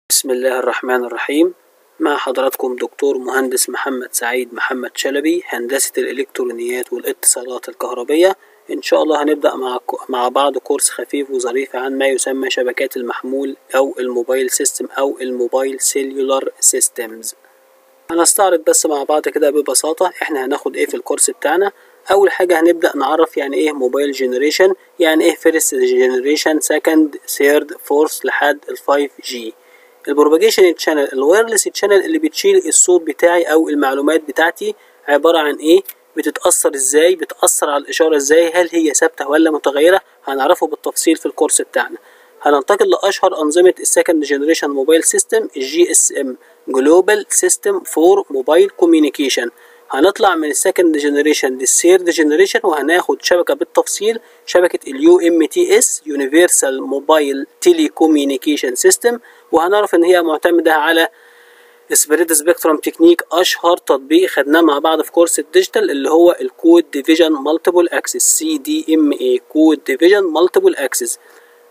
بسم الله الرحمن الرحيم مع حضراتكم دكتور مهندس محمد سعيد محمد شلبي هندسة الإلكترونيات والاتصالات الكهربية إن شاء الله هنبدأ مع مع بعض كورس خفيف وظريف عن ما يسمى شبكات المحمول أو الموبايل سيستم أو الموبايل سيلولار سيستمز هنستعرض بس مع بعض كده ببساطة إحنا هناخد إيه في الكورس بتاعنا أول حاجة هنبدأ نعرف يعني إيه موبايل جينيريشن يعني إيه فيرست جينيريشن سكند ثيرد فورث لحد الفايف جي البروباجيشن تشانل الوايرلس تشانل اللي بتشيل الصوت بتاعي او المعلومات بتاعتي عباره عن ايه بتتاثر ازاي بتاثر على الاشاره ازاي هل هي ثابته ولا متغيره هنعرفه بالتفصيل في الكورس بتاعنا هننتقل لاشهر انظمه السكند جنريشن موبايل سيستم الجي اس ام جلوبال سيستم فور موبايل كوميونيكيشن هنطلع من السكند جنريشن للثيرد جنريشن وهناخد شبكه بالتفصيل شبكه اليو ام تي اس يونيفرسال موبايل تيلي كوميونيكيشن سيستم وهنعرف ان هي معتمده على سبريد سبيكترم تكنيك اشهر تطبيق خدناه مع بعض في كورس الديجيتال اللي هو الكود ديفيجن مالتيبل اكسس سي دي ام اي كود ديفيجن مالتيبل اكسس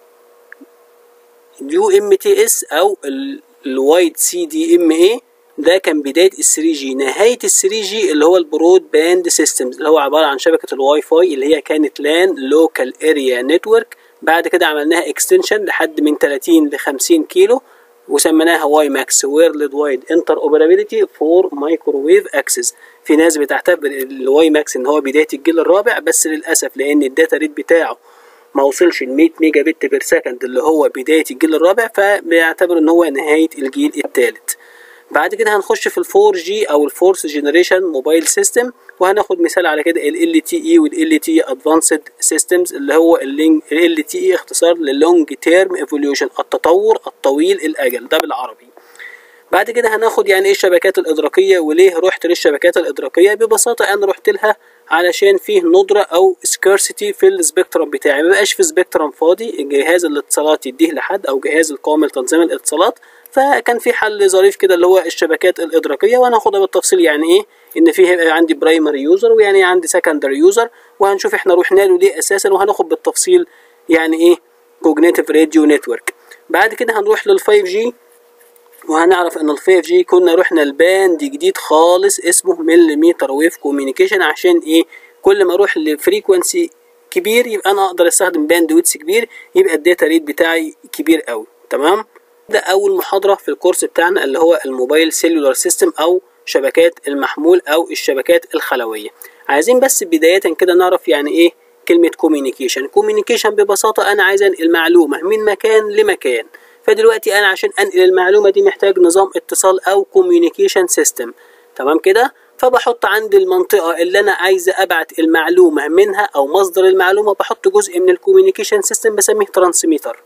اليو ام تي اس او الوايد سي دي ام اي ده كان بدايه ال 3 جي نهايه ال 3 جي اللي هو البرود باند سيستمز اللي هو عباره عن شبكه الواي فاي اللي هي كانت لان لوكال اريا نتورك بعد كده عملناها اكستنشن لحد من 30 ل 50 كيلو وسميناها واي ماكس ويرلد وايد انتر اوبرابيلتي فور مايكروويف اكسس في ناس بتعتبر الواي ماكس ان هو بدايه الجيل الرابع بس للاسف لان الداتا ريت بتاعه ما وصلش ل 100 ميجا بت بير سكند اللي هو بدايه الجيل الرابع فبيعتبر ان هو نهايه الجيل الثالث بعد كده هنخش في الفور جي او الفورث جنريشن موبايل سيستم وهناخد مثال على كده ال تي اي وال تي ادفانسد سيستمز اللي هو ال تي اي اختصار للونج تيرم ايفوليوشن التطور الطويل الاجل ده بالعربي بعد كده هناخد يعني ايه الشبكات الادراكيه وليه رحت للشبكات الادراكيه ببساطه انا رحت لها علشان فيه ندره او سكارسيتي في السبيكترم بتاعي ما بقاش في سبيكترم فاضي جهاز الاتصالات يديه لحد او جهاز القومي لتنظيم الاتصالات فكان في حل ظريف كده اللي هو الشبكات الادراكيه وهناخدها بالتفصيل يعني ايه ان فيه هيبقى عندي برايمري يوزر ويعني عندي سكندري يوزر وهنشوف احنا رحنا له ليه اساسا وهناخد بالتفصيل يعني ايه كوجنيتيف راديو نتورك بعد كده هنروح لل 5 جي وهنعرف ان ال 5 جي كنا رحنا لباند جديد خالص اسمه مليمتر ويف كوميونيكيشن عشان ايه كل ما اروح لفريكونسي كبير يبقى انا اقدر استخدم باند ويتس كبير يبقى الداتا ريت بتاعي كبير قوي تمام ده اول محاضره في الكورس بتاعنا اللي هو الموبايل سيلولار سيستم او شبكات المحمول او الشبكات الخلويه عايزين بس بدايه كده نعرف يعني ايه كلمه كوميونيكيشن كوميونيكيشن ببساطه انا عايز انقل معلومه من مكان لمكان فدلوقتي انا عشان انقل المعلومه دي محتاج نظام اتصال او كوميونيكيشن سيستم تمام كده فبحط عند المنطقة اللي أنا عايز أبعت المعلومة منها أو مصدر المعلومة بحط جزء من الكوميونيكيشن سيستم بسميه ترانسميتر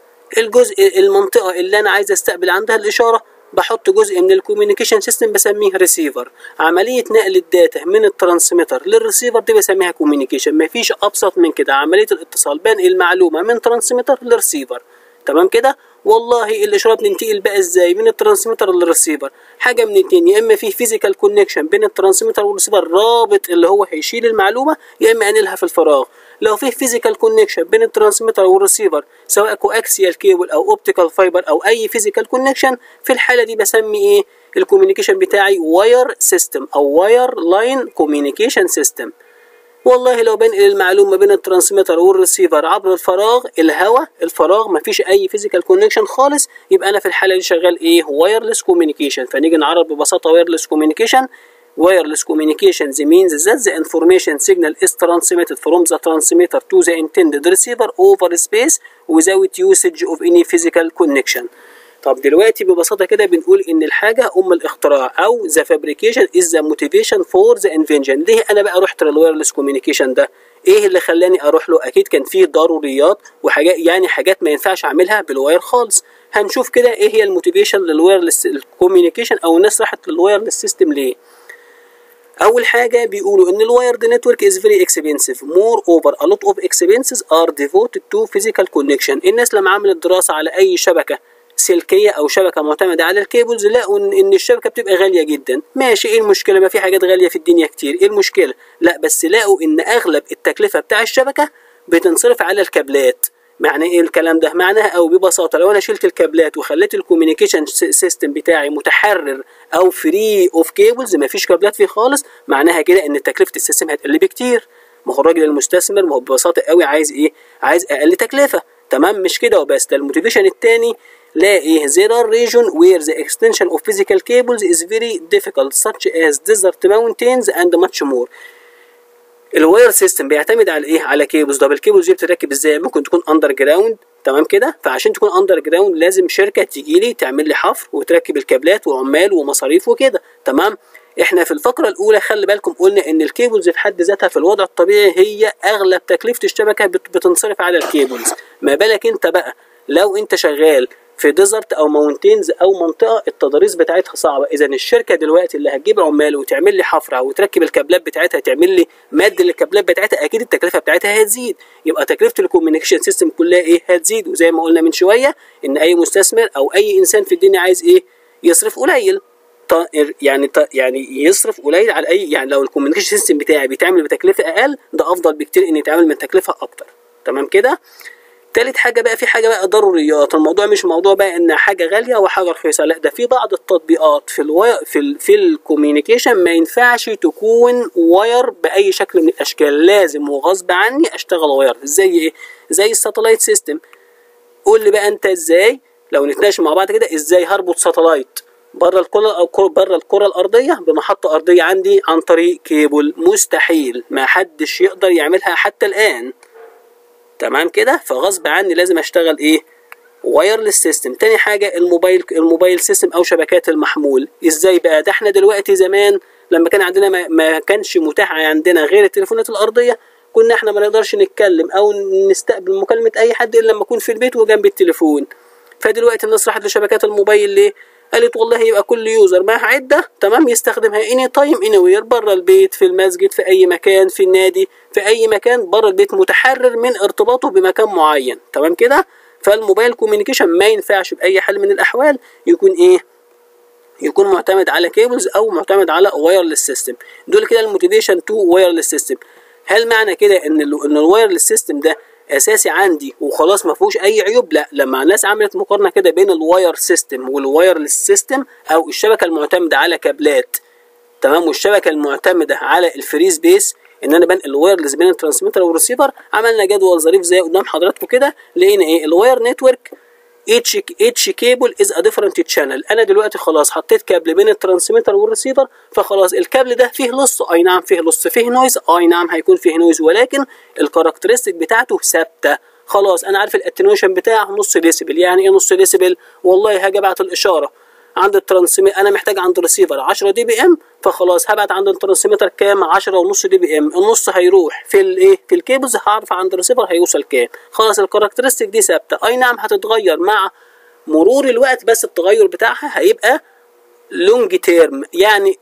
الجزء المنطقة اللي أنا عايز أستقبل عندها الإشارة بحط جزء من الكوميونيكيشن سيستم بسميه ريسيفر عملية نقل الداتا من الترانسميتر للريسيفر دي بسميها كوميونيكيشن مفيش أبسط من كده عملية الاتصال بنقل معلومة من ترانسميتر لريسيفر تمام كده والله الاشاره بتنتقل بقى ازاي من الترانسميتر للريسيفر حاجه من اتنين يا اما في فيزيكال كونكشن بين الترانسميتر والريسيفر رابط اللي هو هيشيل المعلومه يا اما انقلها في الفراغ لو في فيزيكال كونكشن بين الترانسميتر والريسيفر سواء كواكسيال كيبل او اوبتيكال فايبر او اي فيزيكال كونكشن في الحاله دي بسمي ايه الكوميونيكيشن بتاعي واير سيستم او واير لاين كوميونيكيشن سيستم والله لو بنقل المعلومه بين الترانسميتر والريسيفر عبر الفراغ الهواء الفراغ مفيش اي فيزيكال كونكشن خالص يبقى انا في الحاله دي شغال ايه وايرلس كوميونيكيشن فنيجي نعرف ببساطه وايرلس كوميونيكيشن wireless communication means that the information signal is transmitted from the transmitter to the intended receiver over space without usage of any physical connection طب دلوقتي ببساطه كده بنقول ان الحاجه ام الاختراع او ذا فابريكيشن از ذا موتيفيشن فور ذا انفنشن ليه انا بقى رحت للوايرلس كوميونيكيشن ده ايه اللي خلاني اروح له اكيد كان فيه ضروريات وحاجات يعني حاجات ما ينفعش اعملها بالواير خالص هنشوف كده ايه هي الموتيفيشن للوايرلس كوميونيكيشن او الناس راحت للوايرلس سيستم ليه اول حاجه بيقولوا ان الوايرد نتورك از فيري اكسبنسيف مور اوفر ا لوت اوف اكسبنسز ار ديفوتد تو فيزيكال كونكشن الناس لما عملت دراسه على اي شبكه سلكيه او شبكه معتمده على الكيبلز لقوا ان الشبكه بتبقى غاليه جدا ماشي ايه المشكله ما في حاجات غاليه في الدنيا كتير ايه المشكله لا بس لقوا ان اغلب التكلفه بتاع الشبكه بتنصرف على الكابلات معنى ايه الكلام ده معناها او ببساطه لو انا شلت الكابلات وخليت الكوميونيكيشن سيستم بتاعي متحرر او فري اوف كيبلز ما فيش كابلات فيه خالص معناها كده ان تكلفه السيستم هتقل بكتير ما هو الراجل المستثمر ما هو ببساطه قوي عايز ايه عايز اقل تكلفه تمام مش كده وبس ده الموتيفيشن الثاني لا ايه there are region where the extension of physical cables is very difficult such as desert mountains and much more الواير سيستم بيعتمد على ايه على كيبلز طب الكيبلز دي بتركب ازاي ممكن تكون اندر جراوند تمام كده فعشان تكون اندر جراوند لازم شركه تيجي لي تعمل لي حفر وتركب الكابلات وعمال ومصاريف وكده تمام احنا في الفقره الاولى خلي بالكم قلنا ان الكيبلز في حد ذاتها في الوضع الطبيعي هي اغلب تكلفه الشبكه بتنصرف على الكيبلز ما بالك انت بقى لو انت شغال في ديزرت او ماونتينز او منطقه التضاريس بتاعتها صعبه اذا الشركه دلوقتي اللي هتجيب عمال وتعمل لي حفره وتركب الكابلات بتاعتها تعمل لي مد للكابلات بتاعتها اكيد التكلفه بتاعتها هتزيد يبقى تكلفه الكوميونيكيشن سيستم كلها ايه هتزيد وزي ما قلنا من شويه ان اي مستثمر او اي انسان في الدنيا عايز ايه يصرف قليل يعني يعني يصرف قليل على اي يعني لو الكوميونيكيشن سيستم بتاعي بيتعمل بتكلفه اقل ده افضل بكتير ان يتعمل من تكلفه اكتر تمام كده تالت حاجة بقى في حاجة بقى ضروريات الموضوع مش موضوع بقى ان حاجة غالية وحاجة رخيصة لا ده في بعض التطبيقات في الو... في ال... في الكوميونيكيشن ما ينفعش تكون واير بأي شكل من الأشكال لازم وغصب عني أشتغل واير زي إيه؟ زي الساتلايت سيستم قول لي بقى أنت إزاي لو نتناقش مع بعض كده إزاي هربط ساتلايت بره الكرة أو بره الكرة الأرضية بمحطة أرضية عندي عن طريق كيبل مستحيل ما حدش يقدر يعملها حتى الآن تمام كده فغصب عني لازم اشتغل ايه وايرلس سيستم تاني حاجه الموبايل الموبايل سيستم او شبكات المحمول ازاي بقى ده احنا دلوقتي زمان لما كان عندنا ما, ما كانش متاح عندنا غير التليفونات الارضيه كنا احنا ما نقدرش نتكلم او نستقبل مكالمه اي حد الا لما اكون في البيت وجنب التليفون فدلوقتي الناس راحت لشبكات الموبايل ليه قالت والله يبقى كل يوزر معاه عده تمام يستخدمها اني تايم اني وير بره البيت في المسجد في اي مكان في النادي في اي مكان بره البيت متحرر من ارتباطه بمكان معين تمام كده فالموبايل كوميونيكيشن ما ينفعش باي حال من الاحوال يكون ايه يكون معتمد على كيبلز او معتمد على وايرلس سيستم دول كده الموتيفيشن تو وايرلس سيستم هل معنى كده ان ال ان الوايرلس سيستم ده اساسي عندي وخلاص ما فيهوش اي عيوب لا لما الناس عملت مقارنه كده بين الواير سيستم والوايرلس سيستم او الشبكه المعتمده على كابلات تمام والشبكه المعتمده على الفري سبيس ان انا بنقل الوايرلس بين الترانسميتر والريسيفر عملنا جدول ظريف زي قدام حضراتكم كده لقينا ايه الواير نتورك اتش اتش كيبل از ا ديفرنت تشانل انا دلوقتي خلاص حطيت كابل بين الترانسميتر والريسيفر فخلاص الكابل ده فيه لص اي نعم فيه لص فيه نويز اي نعم هيكون فيه نويز ولكن الكاركترستيك بتاعته ثابته خلاص انا عارف الاتنويشن بتاعه نص ديسيبل يعني ايه نص ديسيبل والله هاجي ابعت الاشاره عند الترانسميتر انا محتاج عند الريسيفر 10 دي بي ام فخلاص هبعت عند الترانسميتر كام 10 ونص دي بي ام النص هيروح في الايه في الكيبلز هعرف عند الريسيفر هيوصل كام خلاص الكاركترستيك دي ثابته اي نعم هتتغير مع مرور الوقت بس التغير بتاعها هيبقى لونج تيرم يعني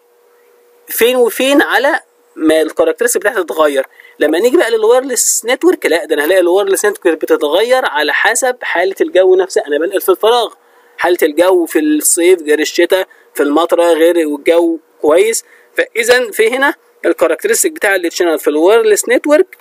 فين وفين على ما الكاركترستيك بتاعتها تتغير لما نيجي بقى للوايرلس نتورك لا ده انا هلاقي الوايرلس نتورك بتتغير على حسب حاله الجو نفسها انا بنقل في الفراغ حاله الجو في الصيف غير الشتاء في المطره غير الجو كويس فاذا في هنا الكاركترستيك بتاع التشانل في الوايرلس نتورك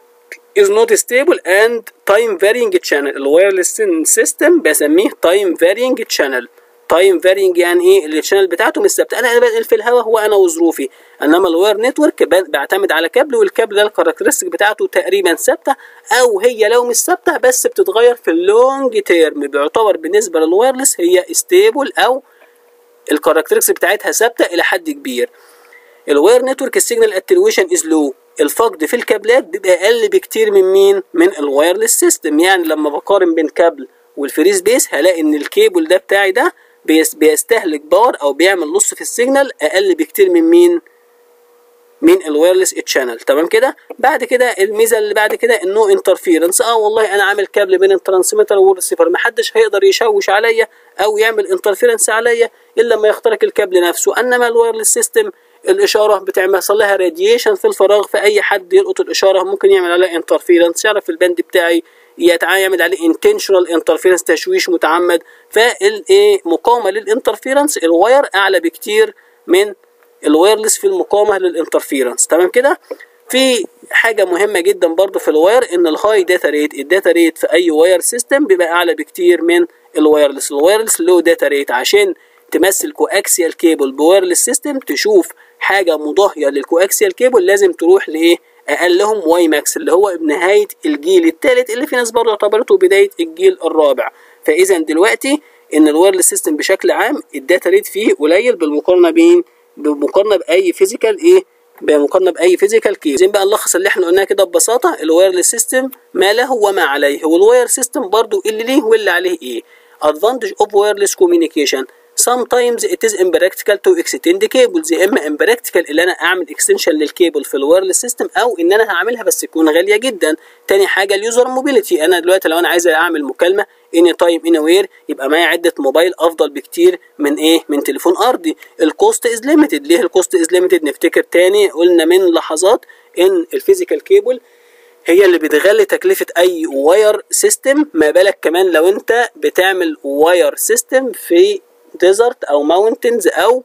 is not stable and time varying channel الوايرلس سيستم بسميه time varying channel time varying يعني ايه الشانل بتاعته مش ثابته انا بنقل في الهواء هو انا وظروفي انما الواير نتورك بعتمد على كابل والكابل ده الكاركترستيك بتاعته تقريبا ثابته او هي لو مش ثابته بس بتتغير في اللونج تيرم بيعتبر بالنسبه للوايرلس هي ستيبل او الكاركترستيك بتاعتها ثابته الى حد كبير الواير نتورك السيجنال اتنويشن از لو الفقد في الكابلات بيبقى اقل بكتير من مين من الوايرلس سيستم يعني لما بقارن بين كابل والفري سبيس هلاقي ان الكيبل ده بتاعي ده بيستهلك باور او بيعمل لص في السيجنال اقل بكتير من مين من الوايرلس تشانل تمام كده بعد كده الميزه اللي بعد كده النو انترفيرنس اه والله انا عامل كابل بين الترانسميتر والريسيفر محدش هيقدر يشوش عليا او يعمل انترفيرنس عليا الا لما يخترق الكابل نفسه انما الوايرلس سيستم الاشاره بتعمل لها راديشن في الفراغ فاي حد يلقط الاشاره ممكن يعمل عليها انترفيرنس يعرف البند بتاعي يعمل عليه انتشنال انترفيرنس تشويش متعمد فالايه مقاومه للانترفيرنس الواير اعلى بكتير من الوايرلس في المقاومه للانترفيرنس تمام كده في حاجه مهمه جدا برضو في الواير ان الهاي داتا ريت الداتا ريت في اي واير سيستم بيبقى اعلى بكتير من الوايرلس الوايرلس لو داتا ريت عشان تمثل كواكسيال كيبل بوايرلس سيستم تشوف حاجه مضاهيه للكواكسيال كيبل لازم تروح لايه اقلهم واي ماكس اللي هو بنهايه الجيل الثالث اللي في ناس برضه اعتبرته بدايه الجيل الرابع فاذا دلوقتي ان الوايرلس سيستم بشكل عام الداتا ريت فيه قليل بالمقارنه بين بالمقارنه باي فيزيكال ايه بمقارنه باي فيزيكال كيبل زين بقى نلخص اللي احنا قلناه كده ببساطه الوايرلس سيستم ما له وما عليه والواير سيستم برضه اللي ليه واللي عليه ايه advantage of wireless communication sometimes it is impractical to extend cables يا اما impractical اللي انا اعمل extension للكيبل في الوايرلس سيستم او ان انا هعملها بس تكون غاليه جدا تاني حاجه اليوزر موبيليتي انا دلوقتي لو انا عايز اعمل مكالمه اني تايم اني وير يبقى معايا عده موبايل افضل بكتير من ايه من تليفون ارضي الكوست از ليميتد ليه الكوست از ليميتد نفتكر تاني قلنا من لحظات ان الفيزيكال كيبل هي اللي بتغلي تكلفة أي واير سيستم ما بالك كمان لو أنت بتعمل واير سيستم في ديزرت أو ماونتنز أو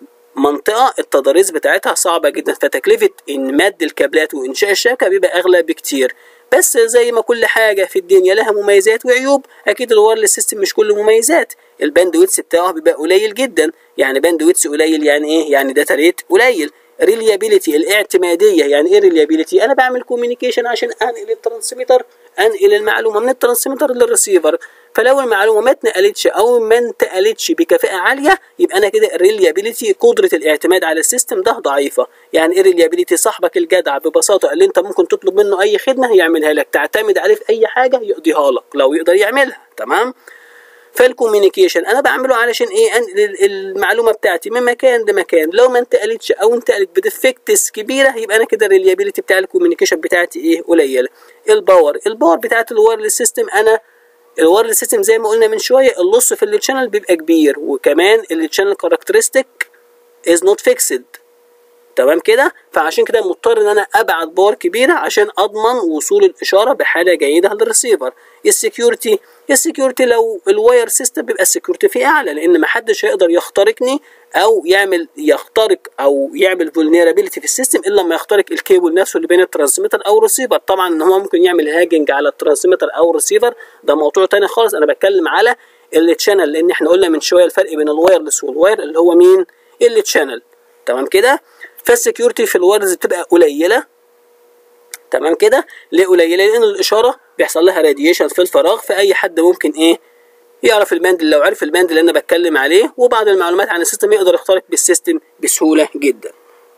منطقة التضاريس بتاعتها صعبة جدا فتكلفة إن مد الكابلات وإنشاء الشبكة بيبقى أغلى بكتير بس زي ما كل حاجة في الدنيا لها مميزات وعيوب أكيد الوايرلس سيستم مش كله مميزات الباند ويتس بتاعه بيبقى قليل جدا يعني باند ويتس قليل يعني إيه يعني داتا ريت قليل ريليابيليتي الاعتماديه يعني ايه ريليابيليتي انا بعمل كوميونيكيشن عشان انقل الترانسميتر انقل المعلومه من الترانسميتر للريسيفر فلو المعلومه ما اتنقلتش او ما انتقلتش بكفاءه عاليه يبقى انا كده الريليابيليتي قدره الاعتماد على السيستم ده ضعيفه يعني ايه ريليابيليتي صاحبك الجدع ببساطه اللي انت ممكن تطلب منه اي خدمه يعملها لك تعتمد عليه في اي حاجه يقضيها لك لو يقدر يعملها تمام فالكوميونيكيشن انا بعمله علشان ايه انقل المعلومه بتاعتي من مكان لمكان لو ما انتقلتش او انتقلت بديفكتس كبيره يبقى انا كده الريليابيليتي بتاع الكوميونيكيشن بتاعتي ايه قليله الباور الباور بتاعت الوايرلس سيستم انا الوايرلس سيستم زي ما قلنا من شويه اللص في التشانل بيبقى كبير وكمان التشانل كاركترستيك از نوت فيكسد تمام كده فعشان كده مضطر ان انا ابعت باور كبيره عشان اضمن وصول الاشاره بحاله جيده للريسيفر السكيورتي السكيورتي لو الواير سيستم بيبقى السكيورتي فيه اعلى لان ما حدش هيقدر يخترقني او يعمل يخترق او يعمل فولنربيلتي في السيستم الا لما يخترق الكيبل نفسه اللي بين الترانسميتر او الريسيفر طبعا ان هو ممكن يعمل هاجنج على الترانسميتر او الريسيفر ده موضوع تاني خالص انا بتكلم على التشانل لان احنا قلنا من شويه الفرق بين الوايرلس والواير اللي هو مين التشانل تمام كده فالسكيورتي في الوايرز بتبقى قليله تمام كده ليه قليله لان الاشاره بيحصل لها راديشن في الفراغ فاي حد ممكن ايه يعرف الباند لو عرف الباند اللي انا بتكلم عليه وبعض المعلومات عن السيستم يقدر يخترق بالسيستم بسهوله جدا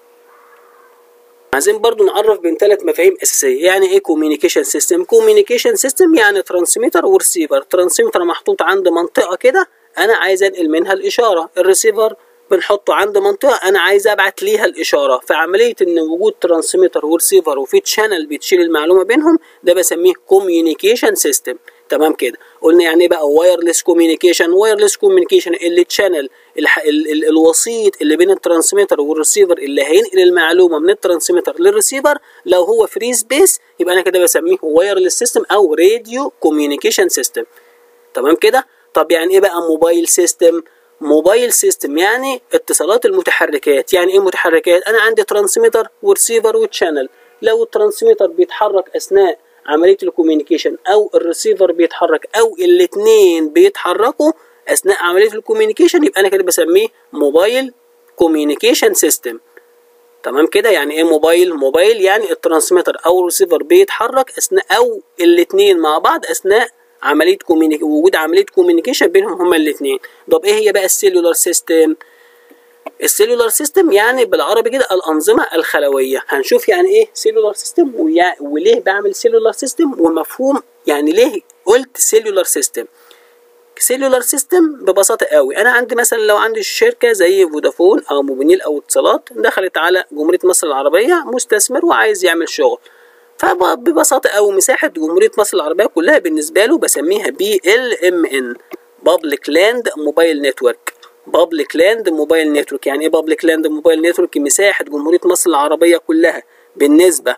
عايزين برضو نعرف بين ثلاث مفاهيم اساسيه يعني ايه كوميونيكيشن سيستم كوميونيكيشن سيستم يعني ترانسميتر ورسيفر ترانسميتر محطوط عند منطقه كده انا عايز انقل منها الاشاره الريسيفر بنحطه عند منطقه انا عايز ابعت ليها الاشاره فعمليه ان وجود ترانسميتر ورسيفر وفي تشانل بتشيل المعلومه بينهم ده بسميه كوميونيكيشن سيستم تمام كده قلنا يعني ايه بقى وايرلس كوميونيكيشن وايرلس كوميونيكيشن اللي تشانل ال ال الوسيط اللي بين الترانسميتر والريسيفر اللي هينقل المعلومه من الترانسميتر للريسيفر لو هو فري سبيس يبقى انا كده بسميه وايرلس سيستم او راديو كوميونيكيشن سيستم تمام كده طب يعني ايه بقى موبايل سيستم موبايل سيستم يعني اتصالات المتحركات يعني ايه متحركات انا عندي ترانسميتر ورسيفر وتشانل لو الترانسميتر بيتحرك اثناء عمليه الكوميونيكيشن او الريسيفر بيتحرك او الاثنين بيتحركوا اثناء عمليه الكوميونيكيشن يبقى انا كده بسميه موبايل كوميونيكيشن سيستم تمام كده يعني ايه موبايل موبايل يعني الترانسميتر او الريسيفر بيتحرك اثناء او الاثنين مع بعض اثناء عمليه كومينيك وجود عمليه كوميونيكيشن بينهم هما الاثنين طب ايه هي بقى السيلولار سيستم السيلولار سيستم يعني بالعربي كده الانظمه الخلويه هنشوف يعني ايه سيلولار سيستم وليه بعمل سيلولار سيستم ومفهوم يعني ليه قلت سيلولار سيستم سيلولار سيستم ببساطه قوي انا عندي مثلا لو عندي شركه زي فودافون او موبينيل او اتصالات دخلت على جمهوريه مصر العربيه مستثمر وعايز يعمل شغل فببساطه قوي مساحه جمهوريه مصر العربيه كلها بالنسبه له بسميها بي ال ام ان بابليك لاند موبايل نتورك بابليك لاند موبايل نتورك يعني ايه بابليك لاند موبايل نتورك مساحه جمهوريه مصر العربيه كلها بالنسبه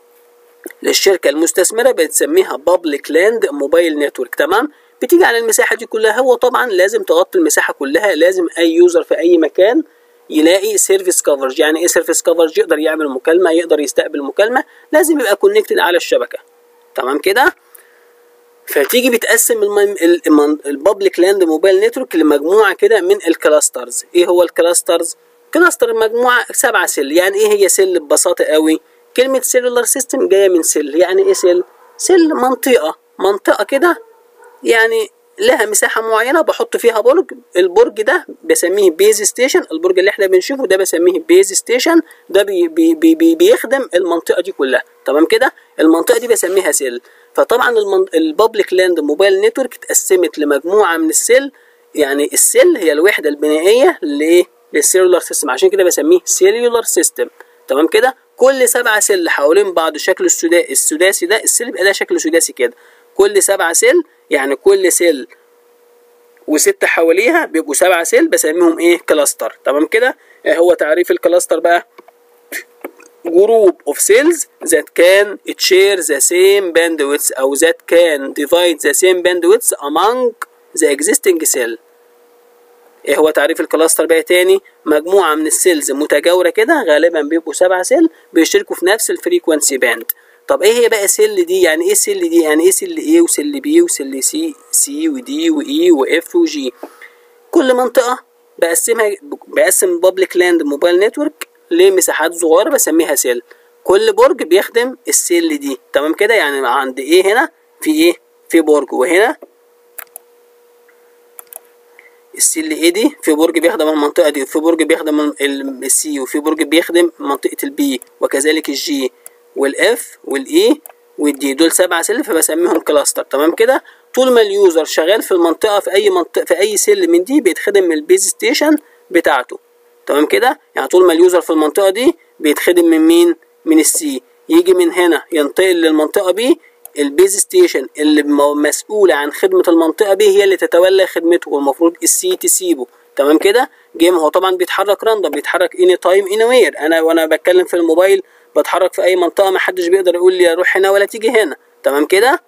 للشركه المستثمره بتسميها بابليك لاند موبايل نتورك تمام بتيجي على المساحه دي كلها هو طبعا لازم تغطي المساحه كلها لازم اي يوزر في اي مكان يلاقي سيرفيس كفرج يعني ايه سيرفيس كفرج يقدر يعمل مكالمه يقدر يستقبل مكالمه لازم يبقى كونكتد على الشبكه تمام كده فتيجي بتقسم البابليك لاند موبايل نتورك لمجموعه كده من الكلاسترز ايه هو الكلاسترز كلاستر مجموعه سبعه سيل يعني ايه هي سيل ببساطه قوي كلمه سيلولار سيستم جايه من سيل يعني ايه سيل سيل منطقه منطقه كده يعني لها مساحة معينة بحط فيها برج البرج ده بسميه بيز ستيشن البرج اللي احنا بنشوفه ده بسميه بيز ستيشن ده بي بي بي بيخدم المنطقة دي كلها تمام كده المنطقة دي بسميها سيل فطبعا البابليك لاند موبايل نتورك اتقسمت لمجموعة من السيل يعني السيل هي الوحدة البنائية للسيلولار سيستم عشان كده بسميه سيلولار سيستم تمام كده كل سبعة سيل حوالين بعض شكل السداسي السداسي ده السيل بيبقى ده شكل سداسي كده كل سبعة سيل يعني كل سيل وستة حواليها بيبقوا سبعة سيل بسميهم ايه كلاستر تمام كده ايه هو تعريف الكلاستر بقى group of cells that can share the same bandwidth أو that can divide the same bandwidth among the existing cell ايه هو تعريف الكلاستر بقى تاني مجموعة من السيلز متجاورة كده غالبا بيبقوا سبعة سيل بيشتركوا في نفس الفريكونسي باند طب ايه هي بقى سيل دي يعني ايه سيل دي يعني ايه سيل ايه وسيل بي وسيل سي سي ودي واي واف وجي كل منطقة بقسمها بقسم بابليك لاند موبايل نتورك لمساحات صغيرة بسميها سيل كل برج بيخدم السيل دي تمام كده يعني عند ايه هنا في ايه في برج وهنا السيل ايه دي في برج بيخدم المنطقة دي وفي برج بيخدم السي وفي برج بيخدم منطقة البي وكذلك الجي والاف والاي والدي دول سبعة سيل فبسميهم كلاستر تمام كده طول ما اليوزر شغال في المنطقة في أي منطقة في أي سيل من دي بيتخدم من البيز ستيشن بتاعته تمام كده يعني طول ما اليوزر في المنطقة دي بيتخدم من مين من السي يجي من هنا ينتقل للمنطقة بي البيز ستيشن اللي مسؤولة عن خدمة المنطقة بي هي اللي تتولى خدمته والمفروض السي تسيبه تمام كده جيم هو طبعا بيتحرك راندوم بيتحرك اني تايم اني وير انا وانا بتكلم في الموبايل بتحرك في اي منطقه ما حدش بيقدر يقول لي اروح هنا ولا تيجي هنا تمام كده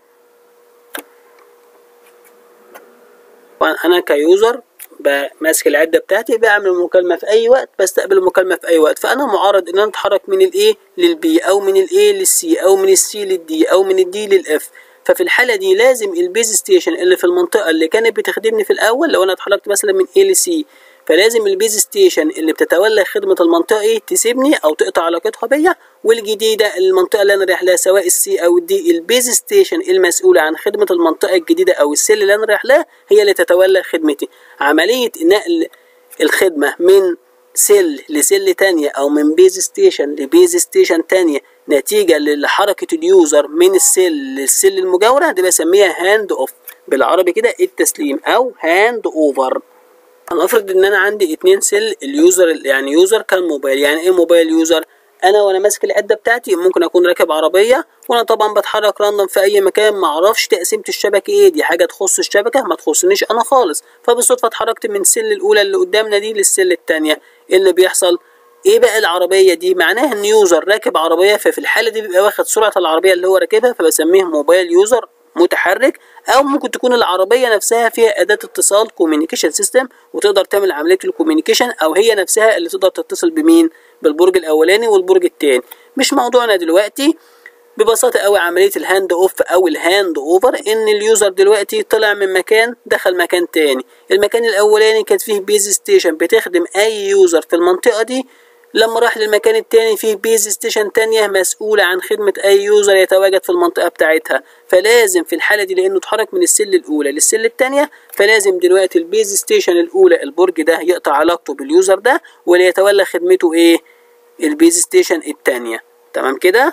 انا كيوزر ماسك العده بتاعتي بعمل مكالمه في اي وقت بستقبل المكالمه في اي وقت فانا معرض ان انا اتحرك من الاي للبي او من الاي للسي او من السي للدي او من الدي للاف ففي الحاله دي لازم البيز ستيشن اللي في المنطقه اللي كانت بتخدمني في الاول لو انا اتحركت مثلا من اي لسي فلازم البيز ستيشن اللي بتتولى خدمة المنطقة ايه تسيبني او تقطع علاقتها بيا والجديدة المنطقة اللي انا رايح لها سواء السي او الدي البيز ستيشن المسؤولة عن خدمة المنطقة الجديدة او السيل اللي انا رايح لها هي اللي تتولى خدمتي عملية نقل الخدمة من سيل لسيل تانية او من بيز ستيشن لبيز ستيشن تانية نتيجة لحركة اليوزر من السيل للسيل المجاورة دي بسميها هاند اوف بالعربي كده التسليم او هاند اوفر هنفرض ان انا عندي اتنين سيل اليوزر يعني يوزر كان موبايل يعني ايه موبايل يوزر انا وانا ماسك العده بتاعتي ممكن اكون راكب عربيه وانا طبعا بتحرك راندوم في اي مكان ما اعرفش تقسيمه الشبكه ايه دي حاجه تخص الشبكه ما تخصنيش انا خالص فبالصدفه اتحركت من السل الاولى اللي قدامنا دي للسل الثانيه ايه اللي بيحصل ايه بقى العربيه دي معناها ان يوزر راكب عربيه ففي الحاله دي بيبقى واخد سرعه العربيه اللي هو راكبها فبسميه موبايل يوزر متحرك او ممكن تكون العربيه نفسها فيها اداه اتصال كوميونيكيشن سيستم وتقدر تعمل عمليه الكوميونيكيشن او هي نفسها اللي تقدر تتصل بمين بالبرج الاولاني والبرج الثاني مش موضوعنا دلوقتي ببساطة قوي عملية الهاند اوف او الهاند اوفر ان اليوزر دلوقتي طلع من مكان دخل مكان تاني المكان الاولاني كانت فيه بيز ستيشن بتخدم اي يوزر في المنطقة دي لما راح للمكان التاني فيه بيز ستيشن تانية مسؤولة عن خدمة أي يوزر يتواجد في المنطقة بتاعتها فلازم في الحالة دي لأنه اتحرك من السل الأولى للسل التانية فلازم دلوقتي البيز ستيشن الأولى البرج ده يقطع علاقته باليوزر ده واللي يتولى خدمته إيه البيز ستيشن التانية تمام كده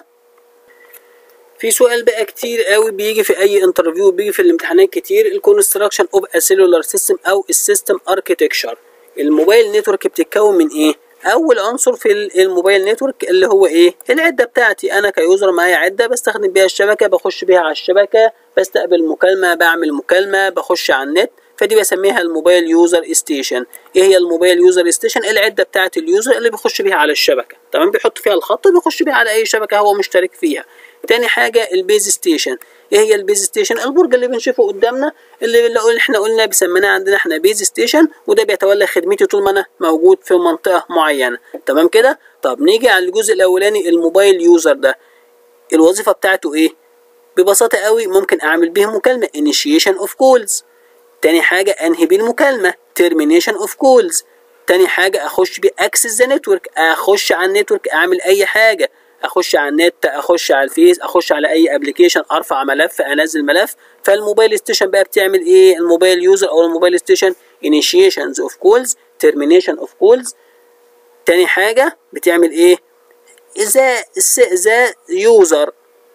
في سؤال بقى كتير قوي بيجي في اي انترفيو بيجي في الامتحانات كتير الكونستراكشن اوف ا سيلولار سيستم او السيستم اركيتكشر الموبايل نتورك بتتكون من ايه اول عنصر في الموبايل نتورك اللي هو ايه العده بتاعتي انا كيوزر معايا عده بستخدم بيها الشبكه بخش بيها على الشبكه بستقبل مكالمه بعمل مكالمه بخش على النت فدي بسميها الموبايل يوزر ستيشن ايه هي الموبايل يوزر ستيشن العده بتاعه اليوزر اللي بيخش بيها على الشبكه تمام بيحط فيها الخط وبيخش بيها على اي شبكه هو مشترك فيها تاني حاجه البيز ستيشن ايه هي البيز ستيشن البرج اللي بنشوفه قدامنا اللي, اللي احنا قلنا بسميناه عندنا احنا بيز ستيشن وده بيتولى خدمتي طول ما انا موجود في منطقه معينه تمام كده طب نيجي على الجزء الاولاني الموبايل يوزر ده الوظيفه بتاعته ايه ببساطه قوي ممكن اعمل بيه مكالمه initiation of calls تاني حاجه انهي بيه المكالمه termination of calls تاني حاجه اخش بيه access the network اخش على النتورك اعمل اي حاجه اخش على النت اخش على الفيس اخش على اي ابلكيشن ارفع ملف انزل ملف فالموبايل ستيشن بقى بتعمل ايه الموبايل يوزر او الموبايل ستيشن initiations of calls termination of calls تاني حاجه بتعمل ايه ذا ذا يوزر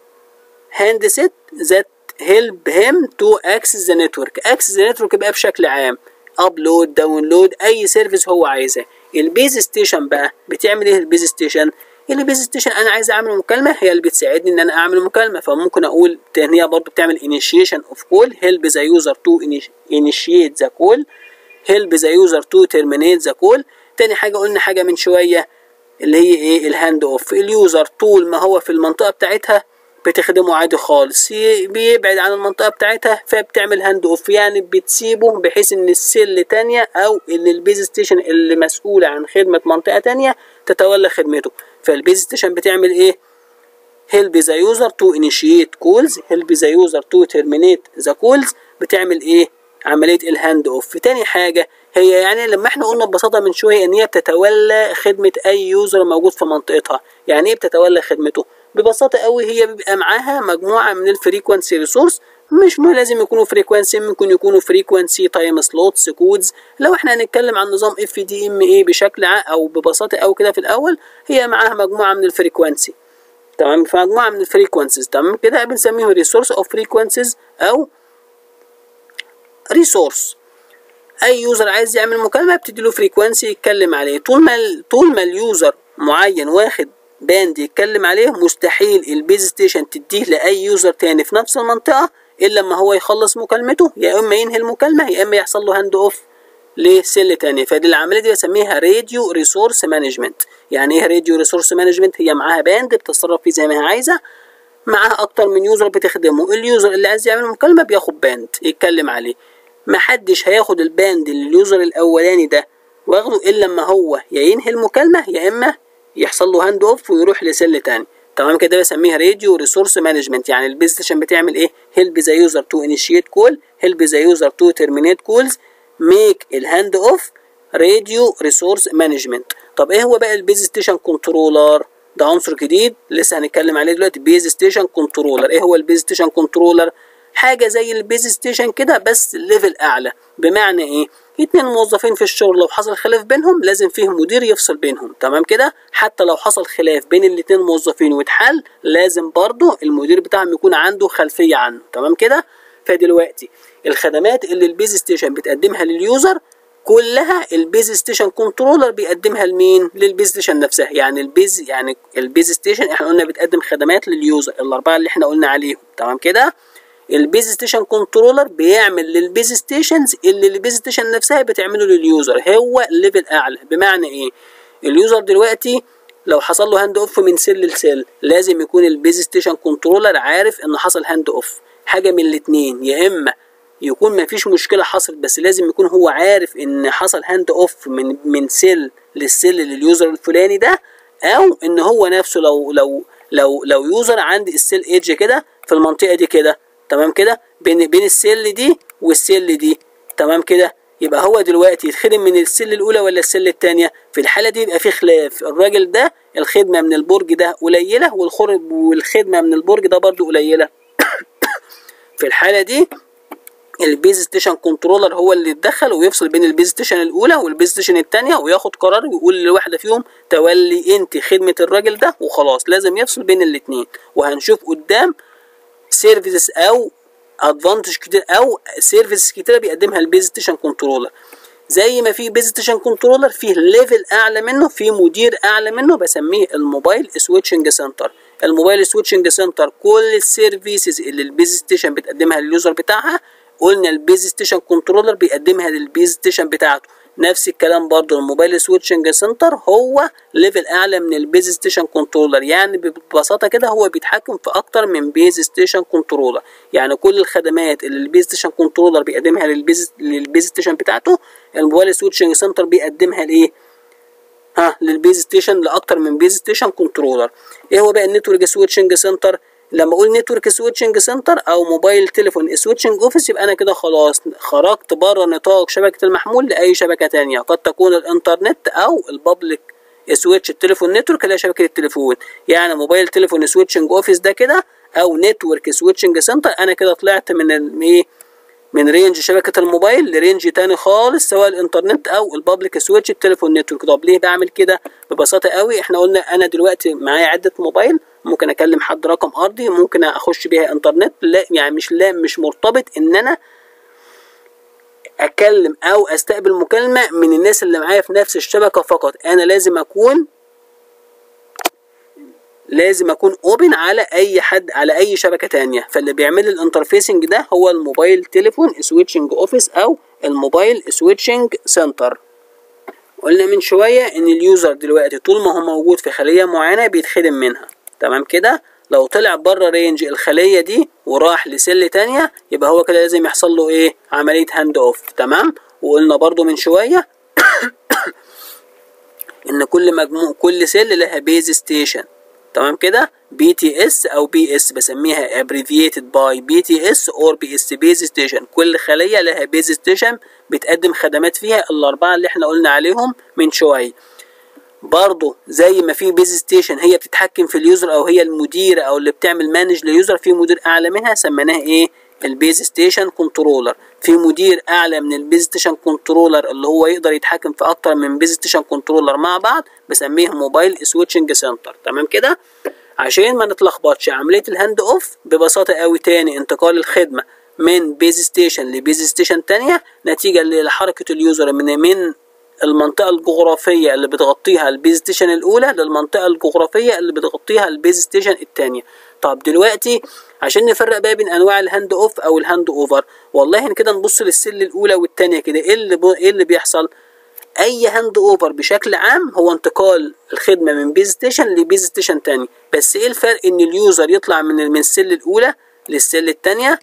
handset that help him to access the network access the network بقى بشكل عام ابلود داونلود اي سيرفيس هو عايزها البيز ستيشن بقى بتعمل ايه البيز ستيشن البيز ستيشن انا عايز اعمل مكالمه هي اللي بتساعدني ان انا اعمل مكالمه فممكن اقول هي برضو بتعمل initiation of call help the user to initiate the call help the user to terminate the call تاني حاجه قلنا حاجه من شويه اللي هي ايه الهاند اوف اليوزر طول ما هو في المنطقه بتاعتها بتخدمه عادي خالص بيبعد عن المنطقة بتاعتها فبتعمل هاند اوف يعني بتسيبه بحيث ان السيل تانية او ان البيز ستيشن اللي مسؤولة عن خدمة منطقة تانية تتولى خدمته فالبيز ستيشن بتعمل ايه help the user to initiate calls help the user to terminate the calls بتعمل ايه عملية الهاند اوف تاني حاجة هي يعني لما احنا قلنا ببساطة من شوية ان هي بتتولى خدمة اي يوزر موجود في منطقتها يعني ايه بتتولى خدمته ببساطة قوي هي بيبقى معاها مجموعة من الفريكونسي ريسورس مش ما لازم يكونوا فريكونسي ممكن يكونوا فريكونسي تايم سلوتس كودز لو احنا هنتكلم عن نظام اف دي ام اي بشكل عام او ببساطة او كده في الاول هي معاها مجموعة من الفريكونسي تمام فمجموعة من الفريكونسيز تمام كده بنسميهم ريسورس اوف فريكونسيز او ريسورس اي يوزر عايز يعمل مكالمه بتدي له فريكوانسي يتكلم عليه طول ما طول ما اليوزر معين واخد باند يتكلم عليه مستحيل البيز ستيشن تديه لاي يوزر تاني في نفس المنطقه الا لما هو يخلص مكالمته يا اما ينهي المكالمه يا اما يحصل له هاند اوف لسيل تاني فدي العمليه دي بسميها راديو ريسورس مانجمنت يعني ايه راديو ريسورس مانجمنت هي معاها باند بتتصرف فيه زي ما هي عايزه معاها اكتر من يوزر بتخدمه اليوزر اللي عايز يعمل مكالمه بياخد باند يتكلم عليه محدش هياخد الباند اللي اليوزر الاولاني ده واخده الا لما هو يا ينهي المكالمه يا اما يحصل له هاند اوف ويروح لسيل تاني تمام كده بسميها راديو ريسورس مانجمنت يعني البيز ستيشن بتعمل ايه هيلب ذا يوزر تو انيشيت كول هيلب ذا يوزر تو ترمينيت كولز ميك الهاند اوف راديو ريسورس مانجمنت طب ايه هو بقى البيز ستيشن كنترولر ده عنصر جديد لسه هنتكلم عليه دلوقتي بيز ستيشن كنترولر ايه هو البيز ستيشن كنترولر حاجه زي البيز ستيشن كده بس ليفل اعلى بمعنى ايه اتنين موظفين في الشغل لو حصل خلاف بينهم لازم فيه مدير يفصل بينهم تمام كده حتى لو حصل خلاف بين الاتنين موظفين واتحل لازم برضه المدير بتاعهم يكون عنده خلفيه عنه تمام كده فدلوقتي الخدمات اللي البيز ستيشن بتقدمها لليوزر كلها البيز ستيشن كنترولر بيقدمها لمين للبيز ستيشن نفسها يعني البيز يعني البيز ستيشن احنا قلنا بتقدم خدمات لليوزر الاربعه اللي احنا قلنا عليهم تمام كده البيز ستيشن كنترولر بيعمل للبيز ستيشنز اللي البيز ستيشن نفسها بتعمله لليوزر هو ليفل اعلى بمعنى ايه اليوزر دلوقتي لو حصل له هاند اوف من سيل لسيل لازم يكون البيز ستيشن كنترولر عارف ان حصل هاند اوف حاجه من الاثنين يا اما يكون ما فيش مشكله حصلت بس لازم يكون هو عارف ان حصل هاند اوف من من سيل للسيل لليوزر الفلاني ده او ان هو نفسه لو لو لو لو يوزر عندي السيل ايدج كده في المنطقه دي كده تمام كده بين بين السيل دي والسيل دي تمام كده يبقى هو دلوقتي يتخدم من السيل الاولى ولا السيل الثانيه في الحاله دي يبقى في خلاف الراجل ده الخدمه من البرج ده قليله والخرب والخدمه من البرج ده برضو قليله في الحاله دي البيز ستيشن كنترولر هو اللي يتدخل ويفصل بين البيز ستيشن الاولى والبيز ستيشن الثانيه وياخد قرار ويقول لواحده فيهم تولي انت خدمه الراجل ده وخلاص لازم يفصل بين الاثنين وهنشوف قدام سيرفيسز او ادفانتج كتير او سيرفيسز كتيره بيقدمها البيز ستيشن كنترولر زي ما في بيز ستيشن كنترولر فيه ليفل اعلى منه في مدير اعلى منه بسميه الموبايل سويتشنج سنتر الموبايل سويتشنج سنتر كل السيرفيسز اللي البيز ستيشن بتقدمها لليوزر بتاعها قلنا البيز ستيشن كنترولر بيقدمها للبيز ستيشن بتاعته نفس الكلام برضو الموبايل سويتشنج سنتر هو ليفل اعلى من البيز ستيشن كنترولر يعني ببساطه كده هو بيتحكم في اكتر من بيز ستيشن كنترولر يعني كل الخدمات اللي البيز ستيشن كنترولر بيقدمها للبيز للبيز ستيشن بتاعته الموبايل سويتشنج سنتر بيقدمها لايه ها للبيز ستيشن لاكتر من بيز ستيشن كنترولر ايه هو بقى النتورك سويتشنج سنتر لما اقول نتورك سويتشنج سنتر او موبايل تليفون سويتشنج اوفيس يبقى انا كده خلاص خرجت بره نطاق شبكه المحمول لاي شبكه تانية قد تكون الانترنت او البابليك سويتش التليفون نتورك اللي هي شبكه التليفون يعني موبايل تليفون سويتشنج اوفيس ده كده او نتورك سويتشنج سنتر انا كده طلعت من ايه من رينج شبكة الموبايل لرينج تاني خالص سواء الانترنت او البابليك سويتش التليفون نتورك طب ليه بعمل كده ببساطة قوي احنا قلنا انا دلوقتي معايا عدة موبايل ممكن اكلم حد رقم ارضي ممكن اخش بيها انترنت لا يعني مش لا مش مرتبط ان انا اكلم او استقبل مكالمة من الناس اللي معايا في نفس الشبكة فقط انا لازم اكون لازم اكون اوبن على اي حد على اي شبكه تانية فاللي بيعمل الانترفيسنج ده هو الموبايل تليفون سويتشنج اوفيس او الموبايل سويتشنج سنتر قلنا من شويه ان اليوزر دلوقتي طول ما هو موجود في خليه معينه بيتخدم منها تمام كده لو طلع بره رينج الخليه دي وراح لسل تانية يبقى هو كده لازم يحصل له ايه عمليه هاند اوف تمام وقلنا برضو من شويه ان كل مجموع كل سل لها بيز ستيشن تمام كده بي تي اس او بي اس بسميها abbreviated by بي تي اس اور بي اس بيز ستيشن كل خليه لها بيز ستيشن بتقدم خدمات فيها الاربعه اللي احنا قلنا عليهم من شويه برضه زي ما في بيز ستيشن هي بتتحكم في اليوزر او هي المديره او اللي بتعمل مانج ليوزر في مدير اعلى منها سميناها ايه البيز ستيشن كنترولر في مدير اعلى من البيز ستيشن كنترولر اللي هو يقدر يتحكم في اكتر من بيز ستيشن كنترولر مع بعض بسميه موبايل سويتشنج سنتر تمام كده عشان ما نتلخبطش عمليه الهاند اوف ببساطه قوي تاني انتقال الخدمه من بيز ستيشن لبيز ستيشن تانية نتيجة لحركة اليوزر من من المنطقة الجغرافية اللي بتغطيها البيز ستيشن الأولى للمنطقة الجغرافية اللي بتغطيها البيز ستيشن التانية طب دلوقتي عشان نفرق بقى بين انواع الهاند اوف او الهاند اوفر والله كده نبص للسل الاولى والثانيه كده ايه اللي ب... ايه اللي بيحصل اي هاند اوفر بشكل عام هو انتقال الخدمه من بيز ستيشن لبيز ستيشن تاني بس ايه الفرق ان اليوزر يطلع من من السل الاولى للسل الثانيه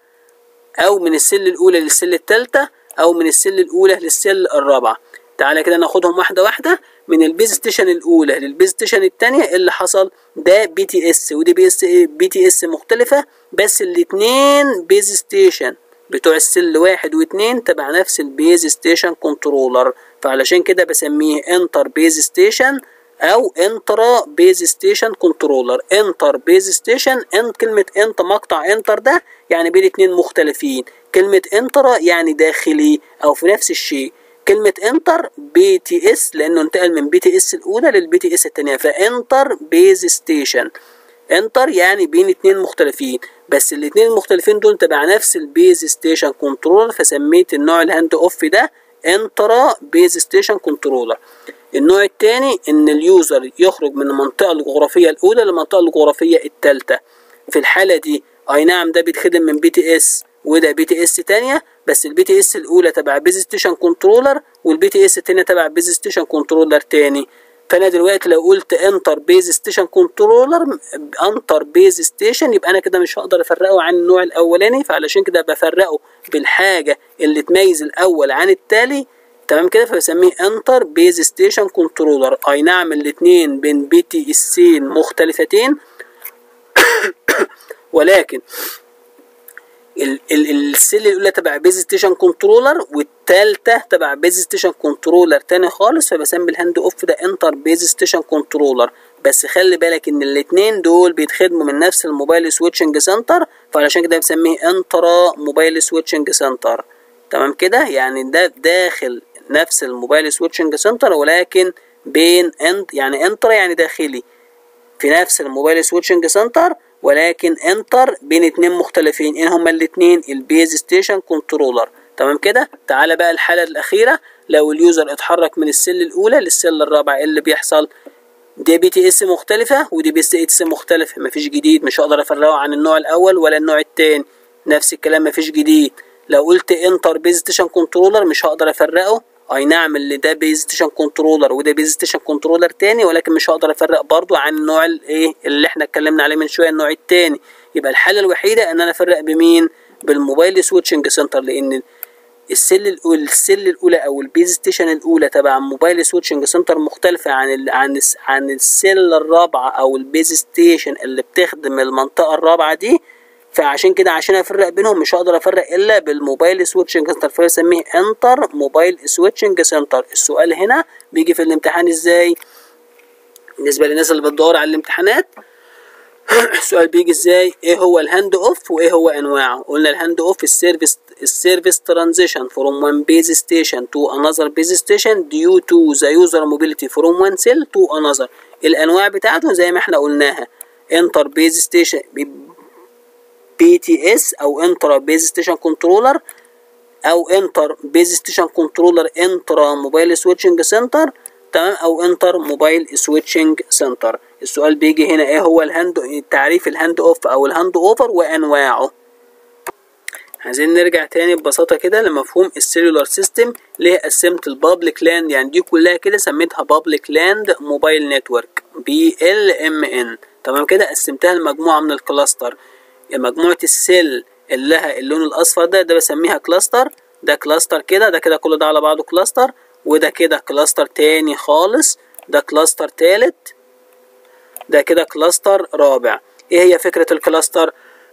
او من السل الاولى للسل الثالثه او من السل الاولى للسل الرابعه تعالى كده ناخدهم واحده واحده من البيز ستيشن الاولى للبيز ستيشن الثانيه اللي حصل ده بي تي اس ودي بي اس بي تي اس مختلفه بس الاثنين بيز ستيشن بتوع السل واحد واثنين تبع نفس البيز ستيشن كنترولر فعلشان كده بسميه انتر بيز ستيشن او انترا بيز ستيشن كنترولر انتر بيز ستيشن ان كلمه انت مقطع انتر ده يعني بين اتنين مختلفين كلمه انترا يعني داخلي او في نفس الشيء كلمة انتر بي تي اس لانه انتقل من بي تي اس الاولى للبي تي اس الثانية فانتر بيز ستيشن انتر يعني بين اتنين مختلفين بس الاتنين المختلفين دول تبع نفس البيز ستيشن كنترولر فسميت النوع الهاند اوف ده انترا بيز ستيشن كنترولر النوع الثاني ان اليوزر يخرج من المنطقة الجغرافية الاولى للمنطقة الجغرافية الثالثة في الحالة دي اي نعم ده بيتخدم من بي تي اس وده بي تي اس تانية بس البي تي اس الاولى تبع بيز ستيشن كنترولر والبي تي اس التانية تبع بيز ستيشن كنترولر تاني فانا دلوقتي لو قلت انتر بيز ستيشن كنترولر انتر بيز ستيشن يبقى انا كده مش هقدر افرقه عن النوع الاولاني فعلشان كده بفرقه بالحاجه اللي تميز الاول عن التالي تمام كده فبسميه انتر بيز ستيشن كنترولر اي نعم الاتنين بين بي تي اسين مختلفتين ولكن السيل الاولى تبع بيز ستيشن كنترولر والثالثه تبع بيز ستيشن كنترولر تاني خالص فبسمي الهاند اوف ده انتر بيز ستيشن كنترولر بس خلي بالك ان الاثنين دول بيتخدموا من نفس الموبايل سويتشنج سنتر فعلشان كده بنسميه انترا موبايل سويتشنج سنتر تمام كده يعني ده داخل نفس الموبايل سويتشنج سنتر ولكن بين انت يعني انترا يعني داخلي في نفس الموبايل سويتشنج سنتر ولكن انتر بين اتنين مختلفين ان هما الاتنين البيز ستيشن كنترولر تمام كده تعالى بقى الحاله الاخيره لو اليوزر اتحرك من السل الاولى للسل الرابعه ايه اللي بيحصل دي بي تي اس مختلفه ودي بي تي اس مختلفه مفيش جديد مش هقدر افرقه عن النوع الاول ولا النوع التاني نفس الكلام مفيش جديد لو قلت انتر بيز ستيشن كنترولر مش هقدر افرقه اي نعم اللي ده بيز ستيشن كنترولر وده بيز ستيشن كنترولر تاني ولكن مش هقدر افرق برضو عن النوع الايه اللي احنا اتكلمنا عليه من شويه النوع التاني يبقى الحاله الوحيده ان انا افرق بمين بالموبايل سويتشنج سنتر لان السل الاولى السل الاولى او البيز ستيشن الاولى تبع موبايل سويتشنج سنتر مختلفه عن ال عن ال عن السل الرابعه او البيز ستيشن اللي بتخدم المنطقه الرابعه دي فعشان كده عشان افرق بينهم مش هقدر افرق الا بالموبايل سويتشنج سنتر فبسميه انتر موبايل سويتشنج سنتر السؤال هنا بيجي في الامتحان ازاي بالنسبه للناس اللي بتدور على الامتحانات السؤال بيجي ازاي ايه هو الهاند اوف وايه هو انواعه قلنا الهاند اوف السيرفيس السيرفيس ترانزيشن from one base station to another base station due to the user mobility from one cell to another الانواع بتاعته زي ما احنا قلناها انتر بيز ستيشن بي تي اس او انترا بيز ستيشن كنترولر او انتر بيز ستيشن كنترولر انترا موبايل سويتشنج سنتر تمام او انتر موبايل سويتشنج سنتر السؤال بيجي هنا ايه هو الهاند تعريف الهاند اوف او الهاند اوفر وانواعه عايزين نرجع تاني ببساطه كده لمفهوم السيلولار سيستم اللي هي قسمت البابليك لاند يعني دي كلها كده سميتها بابليك لاند موبايل نتورك بي ال ام ان تمام كده قسمتها لمجموعه من الكلاستر مجموعه السيل اللي لها اللون الاصفر ده ده بسميها كلاستر ده كلاستر كده ده كده كل ده على بعضه كلاستر وده كده كلاستر تاني خالص ده كلاستر تالت ده كده كلاستر رابع ايه هي فكرة الكلاستر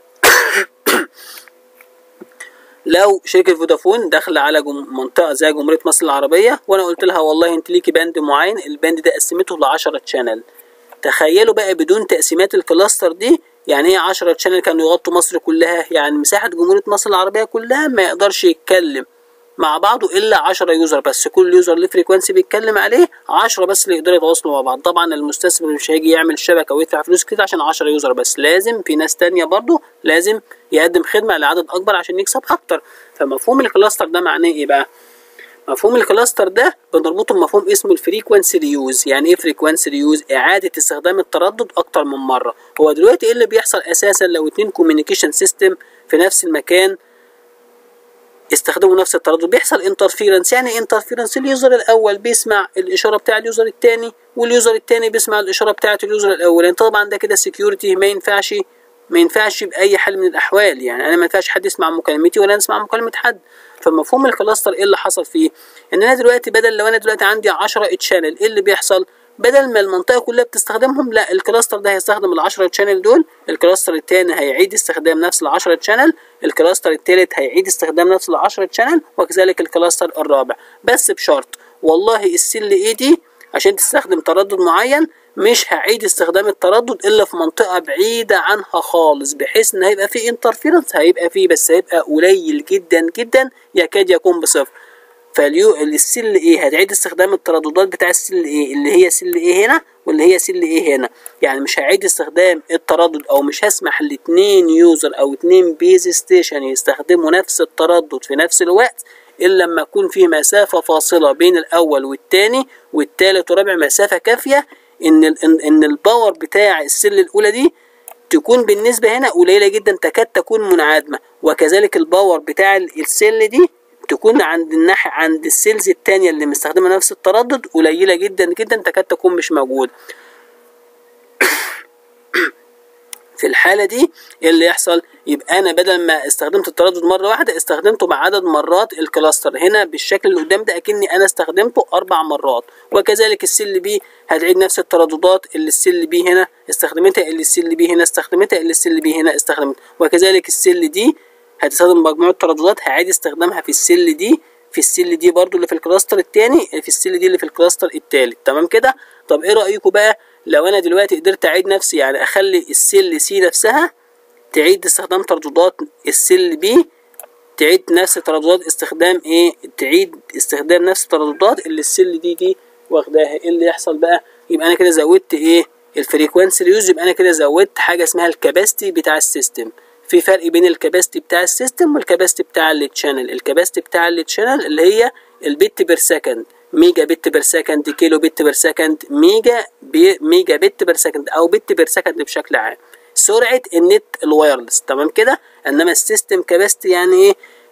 لو شركة فودافون داخلة على جم... منطقة زي جمهورية مصر العربية وانا قلت لها والله انت ليكي باند معين الباند ده قسمته ل 10 تشانل تخيلوا بقى بدون تقسيمات الكلاستر دي يعني ايه 10 تشانل كانوا يغطوا مصر كلها يعني مساحة جمهورية مصر العربية كلها ما يقدرش يتكلم مع بعضه الا 10 يوزر بس كل يوزر له فريكوانسي بيتكلم عليه 10 بس اللي يقدروا يتواصلوا مع بعض طبعا المستثمر مش هيجي يعمل شبكه ويدفع فلوس كتير عشان 10 يوزر بس لازم في ناس تانية برضه لازم يقدم خدمه لعدد اكبر عشان يكسب اكتر فمفهوم الكلاستر ده معناه ايه بقى مفهوم الكلاستر ده بنربطه بمفهوم اسمه الفريكوانسي ريوز يعني ايه فريكوانسي ريوز اعاده استخدام التردد اكتر من مره هو دلوقتي ايه اللي بيحصل اساسا لو اتنين كوميونيكيشن سيستم في نفس المكان استخدموا نفس التردد بيحصل انترفيرنس يعني انترفيرنس اليوزر الاول بيسمع الاشاره بتاع اليوزر الثاني واليوزر الثاني بيسمع الاشاره بتاعه اليوزر الاول يعني طبعا ده كده سكيورتي ما ينفعش ما ينفعش باي حال من الاحوال يعني انا ما ينفعش حد يسمع مكالمتي ولا اسمع مكالمه حد فمفهوم الكلاستر ايه اللي حصل فيه ان انا دلوقتي بدل لو انا دلوقتي عندي 10 تشانل ايه اللي بيحصل بدل ما المنطقه كلها بتستخدمهم لا الكلاستر ده هيستخدم ال 10 تشانل دول الكلاستر الثاني هيعيد استخدام نفس ال 10 تشانل الكلاستر الثالث هيعيد استخدام نفس ال 10 تشانل وكذلك الكلاستر الرابع بس بشرط والله السل اي دي عشان تستخدم تردد معين مش هعيد استخدام التردد الا في منطقه بعيده عنها خالص بحيث ان هيبقى في انترفيرنس هيبقى فيه بس هيبقى قليل جدا جدا يكاد يكون بصفر فاليو السل ايه هتعيد استخدام الترددات بتاع السل ايه اللي هي سل ايه هنا واللي هي سل ايه هنا يعني مش هعيد استخدام التردد او مش هسمح لاتنين يوزر او اتنين بيز ستيشن يستخدموا نفس التردد في نفس الوقت الا لما يكون في مسافه فاصله بين الاول والتاني والتالت والرابع مسافه كافيه ان ال ان الباور بتاع السل الاولى دي تكون بالنسبه هنا قليله جدا تكاد تكون منعدمه وكذلك الباور بتاع السل دي تكون عند الناحية عند السيلز التانية اللي مستخدمة نفس التردد قليلة جدا جدا تكاد تكون مش موجودة في الحالة دي ايه اللي يحصل يبقى انا بدل ما استخدمت التردد مرة واحدة استخدمته بعدد مرات الكلاستر هنا بالشكل اللي قدام ده اكني انا استخدمته اربع مرات وكذلك السل بي هتعيد نفس الترددات اللي السل بي هنا استخدمتها اللي السل بي هنا استخدمتها اللي السل بي هنا استخدمتها وكذلك السل دي هتستخدم مجموعة ترددات هعيد استخدامها في السل دي في السل دي برضو اللي في الكلاستر التاني في السل دي اللي في الكلاستر التالت تمام كده طب ايه رأيكم بقى لو انا دلوقتي قدرت اعيد نفسي يعني اخلي السل سي نفسها تعيد استخدام ترددات السل بي تعيد نفس ترددات استخدام ايه تعيد استخدام نفس الترددات اللي السل دي دي واخداها ايه اللي يحصل بقى يبقى انا كده زودت ايه الفريكوانسي ريوز يبقى انا كده زودت حاجه اسمها الكباستي بتاع السيستم في فرق بين الكباستي بتاع السيستم والكباستي بتاع التشانل الكباستي بتاع التشانل اللي هي البت بير سكند ميجا بت بير سكند كيلو بت بير سكند ميجا بي ميجا بت بير سكند او بت بير سكند بشكل عام سرعه النت الوايرلس تمام كده انما السيستم كباستي يعني ايه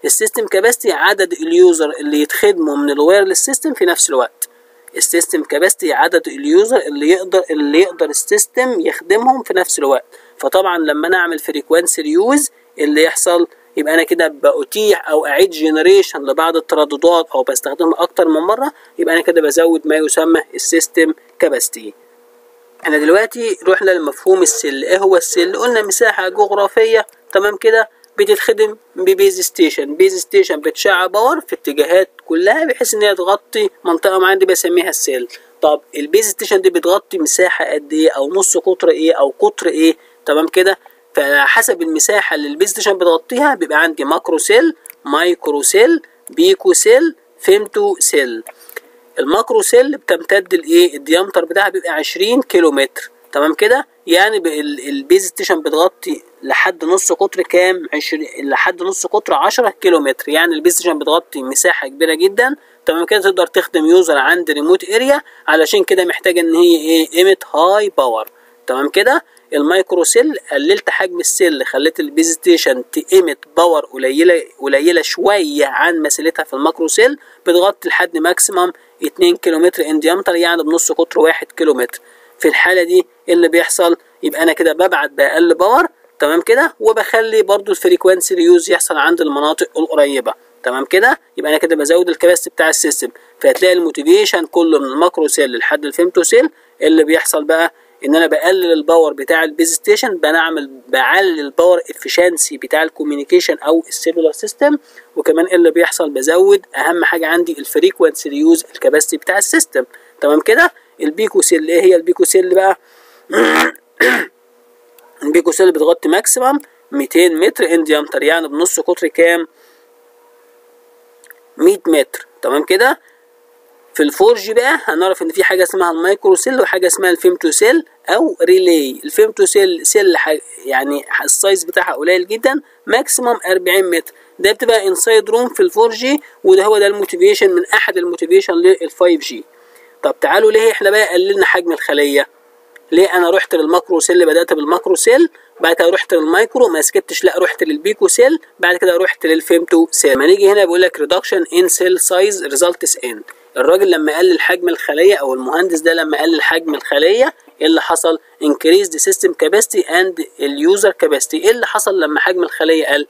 السيستم كاباسيتي عدد اليوزر اللي يتخدموا من الوايرلس سيستم في نفس الوقت السيستم كاباسيتي عدد اليوزر اللي يقدر اللي يقدر السيستم يخدمهم في نفس الوقت فطبعا لما انا اعمل فريكوانسي ريوز اللي يحصل يبقى انا كده بأتيح او اعيد جنريشن لبعض الترددات او بستخدمها اكتر من مره يبقى انا كده بزود ما يسمى السيستم كاباسيتي احنا دلوقتي رحنا لمفهوم السل ايه هو السل قلنا مساحه جغرافيه تمام كده بتتخدم ببيز ستيشن بيز ستيشن بتشع باور في اتجاهات كلها بحيث ان هي تغطي منطقه معينه دي بسميها السيل طب البيز ستيشن دي بتغطي مساحه قد ايه او نص قطر ايه او قطر ايه تمام كده فحسب المساحه اللي البيز ستيشن بتغطيها بيبقى عندي ماكرو سيل مايكرو سيل بيكو سيل فيمتو سيل الماكرو سيل بتمتد لايه الديامتر بتاعها بيبقى 20 كيلو متر تمام كده يعني البيز ستيشن بتغطي لحد نص قطر كام 20 لحد نص قطر 10 كيلو متر يعني البيز ستيشن بتغطي مساحه كبيره جدا تمام كده تقدر تخدم يوزر عند ريموت اريا علشان كده محتاجه ان هي ايه ايمت هاي باور تمام كده المايكرو سيل قللت حجم السيل خليت البيز ستيشن تيمت باور قليله قليله شويه عن مسيلتها في الماكرو سيل بتغطي لحد ماكسيمم 2 كيلو متر ان ديامتر يعني بنص قطر 1 كيلو متر في الحاله دي ايه اللي بيحصل يبقى انا كده ببعت باقل باور تمام كده وبخلي برضو الفريكوانسي ريوز يحصل عند المناطق القريبه تمام كده يبقى انا كده بزود الكباستي بتاع السيستم فهتلاقي الموتيفيشن كله من الماكرو سيل لحد الفيمتو سيل اللي بيحصل بقى ان انا بقلل الباور بتاع البيز ستيشن بنعمل بعلي الباور افشنسي بتاع الكوميونيكيشن او السيلولار سيستم وكمان اللي بيحصل بزود اهم حاجه عندي الفريكوانسي ريوز الكباستي بتاع السيستم تمام كده البيكو سيل ايه هي البيكو سيل بقى البيكو سيل بتغطي ماكسيمم 200 متر ان ديامتر يعني بنص قطر كام 100 متر تمام كده في الفور جي بقى هنعرف ان في حاجه اسمها المايكرو سيل وحاجه اسمها الفيمتو سيل او ريلي الفيمتو سيل سيل يعني السايز بتاعها قليل جدا ماكسيمم 40 متر ده بتبقى انسايد روم في الفور جي وده هو ده الموتيفيشن من احد الموتيفيشن للفايف جي طب تعالوا ليه احنا بقى قللنا حجم الخليه ليه انا رحت للماكرو سيل بدات بالماكرو سيل بعد كده رحت للمايكرو ما سكتش لا رحت للبيكو سيل بعد كده رحت للفيمتو سيل لما نيجي هنا بيقول لك ريدكشن ان سيل سايز ريزلتس ان الراجل لما قلل حجم الخليه او المهندس ده لما قلل حجم الخليه ايه اللي حصل increase the system capacity and اليوزر capacity ايه اللي حصل لما حجم الخليه قل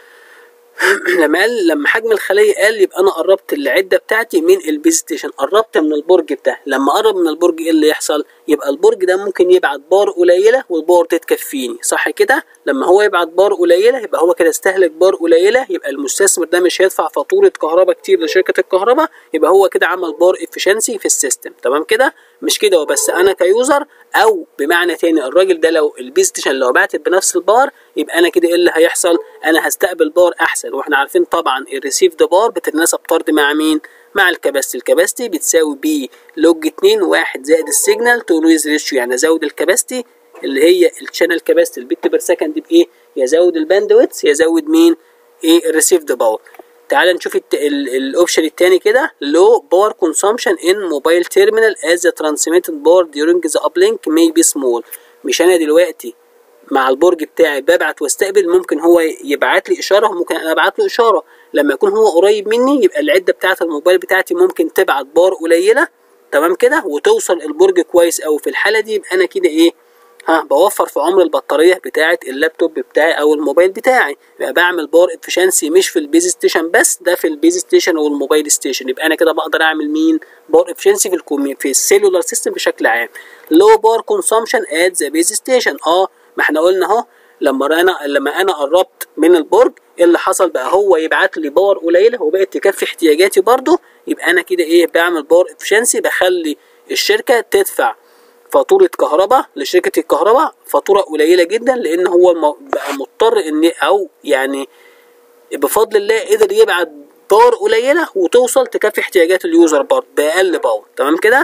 لما قال لما حجم الخليه قل يبقى انا قربت العده بتاعتي من البيز ستيشن قربت من البرج بتاعي لما قرب من البرج ايه اللي يحصل يبقى البرج ده ممكن يبعت بار قليله والبار تكفيني صح كده لما هو يبعت بار قليله يبقى هو كده استهلك بار قليله يبقى المستثمر ده مش هيدفع فاتوره كهرباء كتير لشركه الكهرباء يبقى هو كده عمل بار افشنسي في السيستم تمام كده مش كده وبس انا كيوزر او بمعنى تاني الراجل ده لو البيز ستيشن لو بعتت بنفس البار يبقى انا كده ايه اللي هيحصل انا هستقبل بار احسن واحنا عارفين طبعا الريسيف ده بار بتتناسب طرد مع مين مع الكباستي الكباستي بتساوي بي لوج 2 1 زائد السيجنال تو نويز ريشيو يعني ازود الكباستي اللي هي الشانل كباستي البت بير سكند بايه يزود الباندويتس يزود مين ايه الريسيف ده باور تعال نشوف الاوبشن الثاني كده لو باور كونسومشن ان موبايل تيرمينال از ذا ترانسميتد باور during ذا uplink may be small مش انا دلوقتي مع البرج بتاعي ببعت واستقبل ممكن هو يبعت لي اشاره وممكن انا ابعت له اشاره لما يكون هو قريب مني يبقى العده بتاعه الموبايل بتاعتي ممكن تبعت بار قليله تمام كده وتوصل البرج كويس قوي في الحاله دي يبقى انا كده ايه ها بوفر في عمر البطاريه بتاعه اللابتوب بتاعي او الموبايل بتاعي يبقى بعمل بار افشنسي مش في البيز ستيشن بس ده في البيز ستيشن والموبايل ستيشن يبقى انا كده بقدر اعمل مين بار افشنسي في الكومي في السيلولار سيستم بشكل عام لو بار كونسومشن ات ذا بيز ستيشن اه ما احنا قلنا اهو لما انا لما انا قربت من البرج ايه اللي حصل بقى هو يبعت لي باور قليله وبقت تكفي احتياجاتي برضه يبقى انا كده ايه بعمل باور افشنسي بخلي الشركه تدفع فاتوره كهرباء لشركه الكهرباء فاتوره قليله جدا لان هو بقى مضطر ان او يعني بفضل الله قدر يبعت باور قليله وتوصل تكفي احتياجات اليوزر برضه باقل باور تمام كده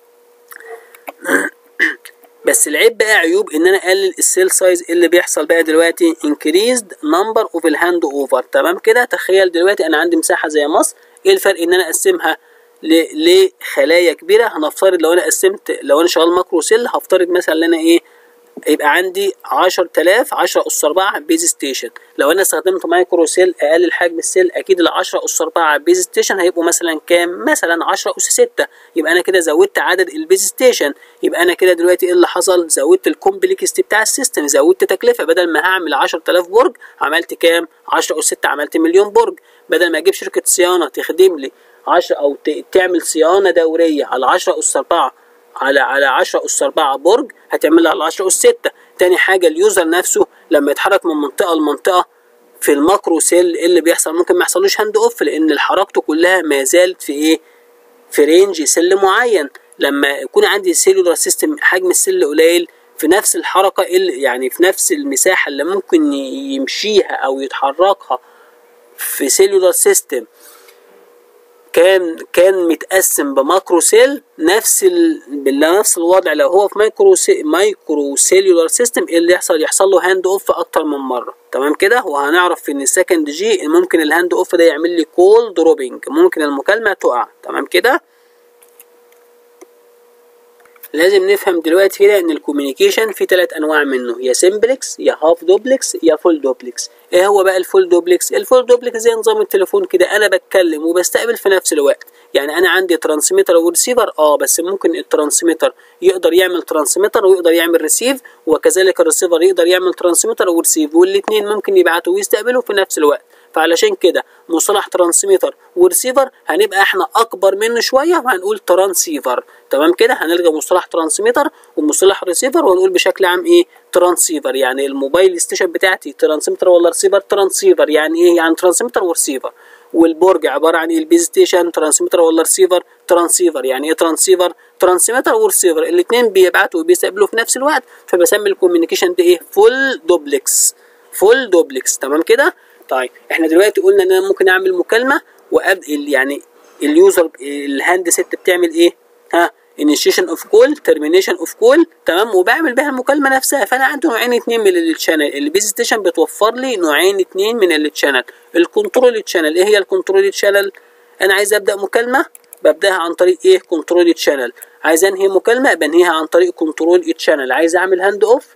بس العيب بقى عيوب ان انا اقلل السيل سايز اللي بيحصل بقى دلوقتي increased number of الهاند اوفر تمام كده تخيل دلوقتي انا عندي مساحه زي مصر ايه الفرق ان انا اقسمها لخلايا كبيره هنفترض لو انا قسمت لو انا شغال ماكرو سيل هفترض مثلا ان انا ايه يبقى عندي 10000 10 اس 4 بيز ستيشن لو انا استخدمت مايكرو سيل اقل الحجم السيل اكيد ال 10 اس 4 بيز ستيشن هيبقوا مثلا كام مثلا 10 اس 6 يبقى انا كده زودت عدد البيز ستيشن يبقى انا كده دلوقتي ايه اللي حصل زودت الكومبلكستي بتاع السيستم زودت تكلفه بدل ما هعمل 10000 برج عملت كام 10 اس 6 عملت مليون برج بدل ما اجيب شركه صيانه تخدم لي 10 او تعمل صيانه دوريه على 10 اس 4 على على 10 اس 4 برج هتعملها على 10 اس 6 تاني حاجه اليوزر نفسه لما يتحرك من منطقه لمنطقه في الماكرو سيل ايه اللي بيحصل ممكن ما يحصلوش هاند اوف لان حركته كلها ما زالت في ايه في رينج سل معين لما يكون عندي سيلولار سيستم حجم السل قليل في نفس الحركه اللي يعني في نفس المساحه اللي ممكن يمشيها او يتحركها في سيلولار سيستم كان كان متقسم بماكرو سيل نفس ال... نفس الوضع لو هو في مايكرو سي... مايكرو سيلولار سيستم ايه اللي يحصل يحصل له هاند اوف اكتر من مره تمام كده وهنعرف في ان السكند جي ممكن الهاند اوف ده يعمل لي كول دروبنج ممكن المكالمه تقع تمام كده لازم نفهم دلوقتي كده ان الكوميونيكيشن في ثلاث انواع منه يا سمبلكس يا هاف دوبلكس يا فول دوبلكس ايه هو بقى الفول دوبلكس الفول دوبلكس زي نظام التليفون كده انا بتكلم وبستقبل في نفس الوقت يعني انا عندي ترانسميتر وريسيفر اه بس ممكن الترانسميتر يقدر يعمل ترانسميتر ويقدر يعمل ريسيف وكذلك الريسيفر يقدر يعمل ترانسميتر وريسيف والاثنين ممكن يبعتوا ويستقبلوا في نفس الوقت فعلشان كده مصطلح ترانسميتر وريسيفر هنبقى احنا اكبر منه شويه وهنقول ترانسيفر تمام كده هنلغي مصطلح ترانسميتر ومصطلح ريسيفر ونقول بشكل عام ايه ترانسيفر يعني الموبايل ستيشن بتاعتي ترانسميتر ولا ريسيفر ترانسيفر يعني ايه يعني ترانسميتر وريسيفر والبرج عباره عن ايه البيز ستيشن ترانسميتر ولا ريسيفر ترانسيفر يعني ايه ترانسيفر ترانسميتر وريسيفر الاثنين بيبعتوا وبيستقبلوا في نفس الوقت فبسمي الكوميونيكيشن ده ايه فول دوبلكس فول دوبلكس تمام كده طيب احنا دلوقتي قلنا ان انا ممكن اعمل مكالمه وابقى يعني اليوزر الهاند ست بتعمل ايه ها initiation اوف كول termination اوف كول تمام وبعمل بيها المكالمه نفسها فانا عندي نوعين اتنين من التشانل البيز ستيشن بتوفر لي نوعين اتنين من التشانل الكنترول تشانل ايه هي الكنترول تشانل انا عايز ابدا مكالمه ببداها عن طريق ايه كنترول تشانل عايز انهي مكالمه بنهيها عن طريق كنترول تشانل عايز اعمل هاند اوف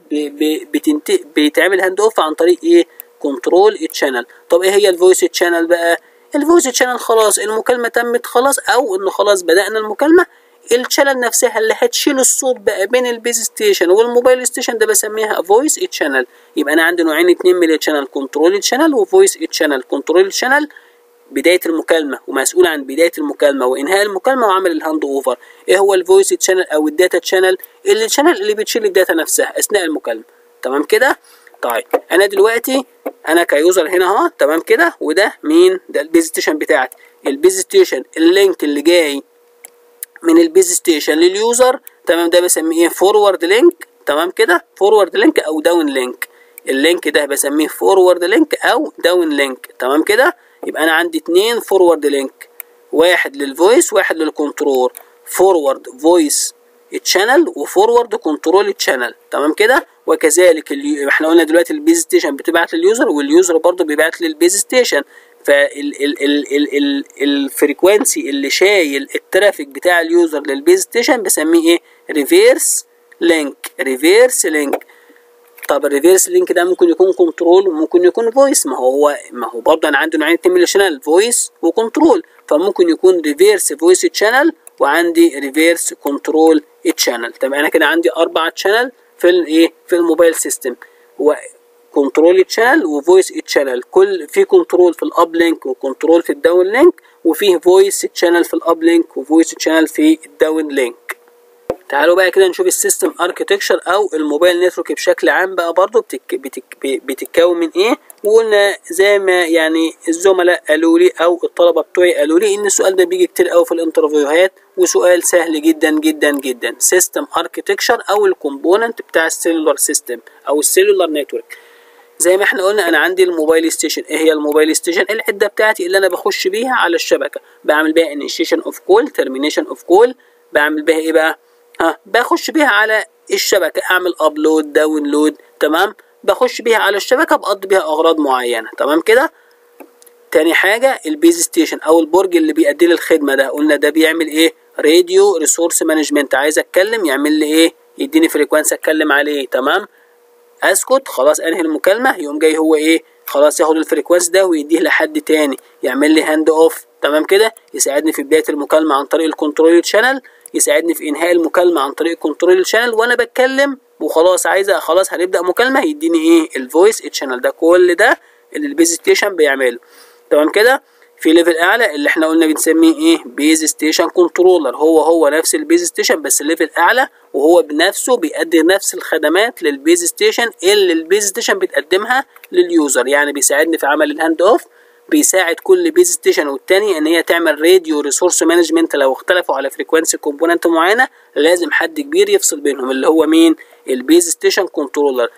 بيتعمل هاند اوف عن طريق ايه كنترول تشانل طب ايه هي الفويس تشانل بقى الفويس تشانل خلاص المكالمه تمت خلاص او انه خلاص بدانا المكالمه الشانل نفسها اللي هتشيل الصوت بقى بين البيز ستيشن والموبايل ستيشن ده بسميها فويس تشانل يبقى انا عندي نوعين اتنين من الشانل كنترول تشانل وفويس تشانل كنترول تشانل بدايه المكالمه ومسؤول عن بدايه المكالمه وانهاء المكالمه وعمل الهاند اوفر ايه هو الفويس تشانل او الداتا تشانل اللي الشانل اللي بتشيل الداتا نفسها اثناء المكالمه تمام كده طيب انا دلوقتي انا كيوزر هنا اهو تمام كده وده مين ده البيز ستيشن بتاعتي البيز ستيشن اللينك اللي جاي من البيز ستيشن لليوزر تمام ده بسميه ايه فورورد لينك تمام كده فورورد لينك او داون لينك اللينك ده بسميه فورورد لينك او داون لينك تمام كده يبقى انا عندي اتنين فورورد لينك واحد للفويس واحد للكنترول فورورد فويس تشانل وفورورد كنترول تشانل تمام كده وكذلك اللي احنا قلنا دلوقتي البيز ستيشن بتبعت لليوزر واليوزر برضه بيبعت للبيز ستيشن فالفريكوانسي اللي شايل الترافيك بتاع اليوزر للبيز ستيشن بسميه ايه ريفيرس لينك ريفيرس لينك طب الريفيرس لينك ده ممكن يكون كنترول وممكن يكون فويس ما هو ما هو برضه انا عندي نوعين اتنين من الشانل فويس وكنترول فممكن يكون ريفيرس فويس تشانل وعندي ريفيرس كنترول تشانل طب انا كده عندي اربع تشانل في الايه في الموبايل سيستم كنترول تشانل وفويس تشانل كل في كنترول في الاب لينك وكنترول في الداون لينك وفيه فويس تشانل في الاب لينك وفويس تشانل في الداون لينك تعالوا بقى كده نشوف السيستم اركتكشر او الموبايل نتورك بشكل عام بقى برضو بتك بتك بتتكون من ايه وقلنا زي ما يعني الزملاء قالوا لي او الطلبه بتوعي قالوا لي ان السؤال ده بيجي كتير قوي في الانترفيوهات وسؤال سهل جدا جدا جدا سيستم اركتكشر او الكومبوننت بتاع السيلولار سيستم او السيلولار نتورك زي ما احنا قلنا انا عندي الموبايل ستيشن ايه هي الموبايل ستيشن العده بتاعتي اللي انا بخش بيها على الشبكه بعمل بيها انيشيشن اوف كول ترمينيشن اوف كول بعمل بيها ايه بقى ها بخش بيها على الشبكه اعمل ابلود داونلود تمام بخش بيها على الشبكه بقضي بيها اغراض معينه تمام كده تاني حاجه البيز ستيشن او البرج اللي بيأدي لي الخدمه ده قلنا ده بيعمل ايه راديو ريسورس مانجمنت عايز اتكلم يعمل لي ايه يديني فريكوانسي اتكلم عليه تمام اسكت خلاص انهي المكالمه يقوم جاي هو ايه خلاص ياخد الفريكوانس ده ويديه لحد تاني يعمل لي هاند اوف تمام كده يساعدني في بدايه المكالمه عن طريق الكنترول شانل يساعدني في انهاء المكالمه عن طريق الكنترول شانل وانا بتكلم وخلاص عايزه خلاص هنبدا مكالمه يديني ايه الفويس شانل ده كل ده اللي البيز ستيشن بيعمله تمام كده في ليفل اعلى اللي احنا قلنا بنسميه ايه بيز ستيشن كنترولر هو هو نفس البيز ستيشن بس ليفل اعلى وهو بنفسه بيقدم نفس الخدمات للبيز ستيشن اللي البيز ستيشن بتقدمها لليوزر يعني بيساعدني في عمل الهاند اوف بيساعد كل بيز ستيشن والتاني ان هي تعمل راديو ريسورس مانجمنت لو اختلفوا على فريكوانسي كومبوننت معينه لازم حد كبير يفصل بينهم اللي هو مين البيز ستيشن كنترولر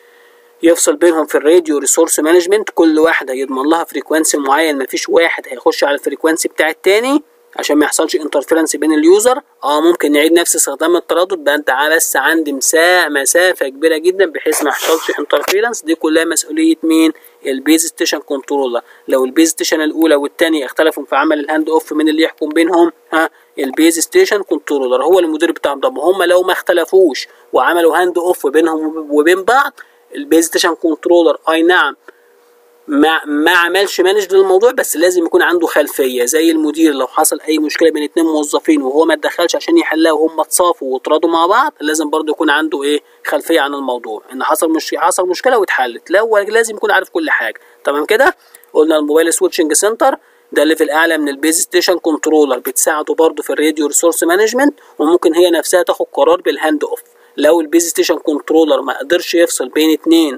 يفصل بينهم في الراديو ريسورس مانجمنت كل واحده يضمن لها فريكوانسي معين مفيش واحد هيخش على الفريكوانسي بتاع التاني عشان ما يحصلش انترفيرنس بين اليوزر اه ممكن نعيد نفس استخدام التردد ده انت بس عندي مساحه مسافه كبيره جدا بحيث ما يحصلش انترفيرنس دي كلها مسؤوليه مين البيز ستيشن كنترولر لو البيز ستيشن الاولى والثانيه اختلفوا في عمل الهاند اوف من اللي يحكم بينهم ها البيز ستيشن كنترولر هو المدير بتاعهم طب هم لو ما اختلفوش وعملوا هاند اوف بينهم وبين بعض البيز ستيشن كنترولر اي نعم ما ما عملش مانج للموضوع بس لازم يكون عنده خلفيه زي المدير لو حصل اي مشكله بين اتنين موظفين وهو ما اتدخلش عشان يحلها وهم اتصافوا واتراضوا مع بعض لازم برضه يكون عنده ايه خلفيه عن الموضوع ان حصل مش حصل مشكله واتحلت لا هو لازم يكون عارف كل حاجه تمام كده قلنا الموبايل سويتشنج سنتر ده ليفل اعلى من البيز ستيشن كنترولر بتساعده برضه في الراديو ريسورس مانجمنت وممكن هي نفسها تاخد قرار بالهاند اوف لو البيز ستيشن كنترولر ما قدرش يفصل بين اتنين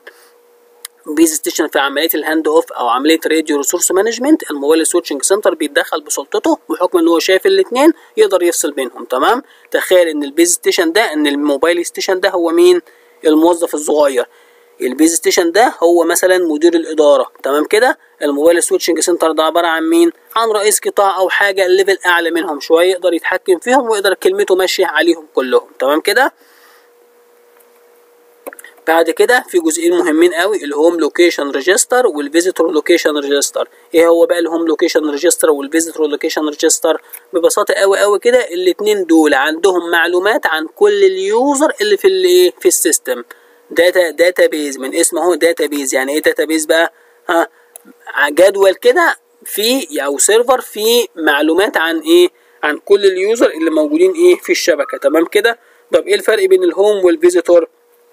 بيز ستيشن في عمليه الهاند اوف او عمليه راديو ريسورس مانجمنت الموبايل سويتشنج سنتر بيتدخل بسلطته بحكم ان هو شايف الاثنين يقدر يفصل بينهم تمام تخيل ان البيز ستيشن ده ان الموبايل ستيشن ده هو مين الموظف الصغير البيز ستيشن ده هو مثلا مدير الاداره تمام كده الموبايل سويتشنج سنتر ده عباره عن مين عن رئيس قطاع او حاجه الليفل اعلى منهم شويه يقدر يتحكم فيهم ويقدر كلمته ماشيه عليهم كلهم تمام كده بعد كده في جزئين مهمين قوي الهوم لوكيشن ريجستر والفيزيتور لوكيشن ريجستر ايه هو بقى الهوم لوكيشن ريجستر والفيزيتور لوكيشن ريجستر ببساطه قوي قوي كده الاثنين دول عندهم معلومات عن كل اليوزر اللي في الايه في السيستم داتا داتا بيز من اسمه هو داتا بيز يعني ايه داتا بيز بقى ها جدول كده في او سيرفر فيه معلومات عن ايه عن كل اليوزر اللي موجودين ايه في الشبكه تمام كده طب ايه الفرق بين الهوم والفيزيتور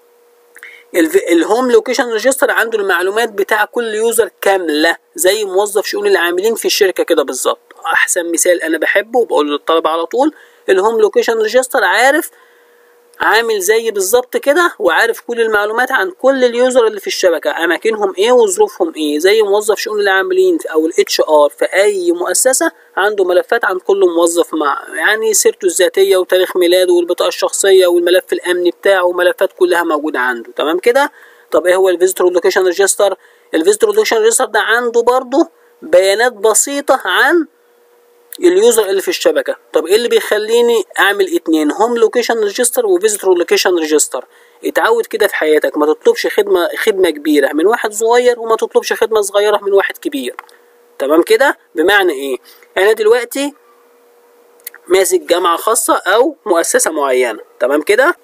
الهوم لوكيشن ريجستر عنده المعلومات بتاع كل يوزر كامله زي موظف شؤون العاملين في الشركه كده بالظبط احسن مثال انا بحبه وبقول للطلبه على طول الهوم لوكيشن ريجستر عارف عامل زي بالظبط كده وعارف كل المعلومات عن كل اليوزر اللي في الشبكه اماكنهم ايه وظروفهم ايه زي موظف شؤون العاملين او الاتش ار في اي مؤسسه عنده ملفات عن كل موظف مع يعني سيرته الذاتيه وتاريخ ميلاده والبطاقه الشخصيه والملف الامني بتاعه وملفات كلها موجوده عنده تمام كده طب ايه هو الفيزيتور لوكيشن ريجستر الفيزيتور لوكيشن ريجستر ده عنده برضه بيانات بسيطه عن اليوزر اللي في الشبكه طب ايه اللي بيخليني اعمل اتنين هوم لوكيشن ريجستر وفيزيتور لوكيشن ريجستر اتعود كده في حياتك ما تطلبش خدمه خدمه كبيره من واحد صغير وما تطلبش خدمه صغيره من واحد كبير تمام كده بمعنى ايه انا دلوقتي ماسك جامعه خاصه او مؤسسه معينه تمام كده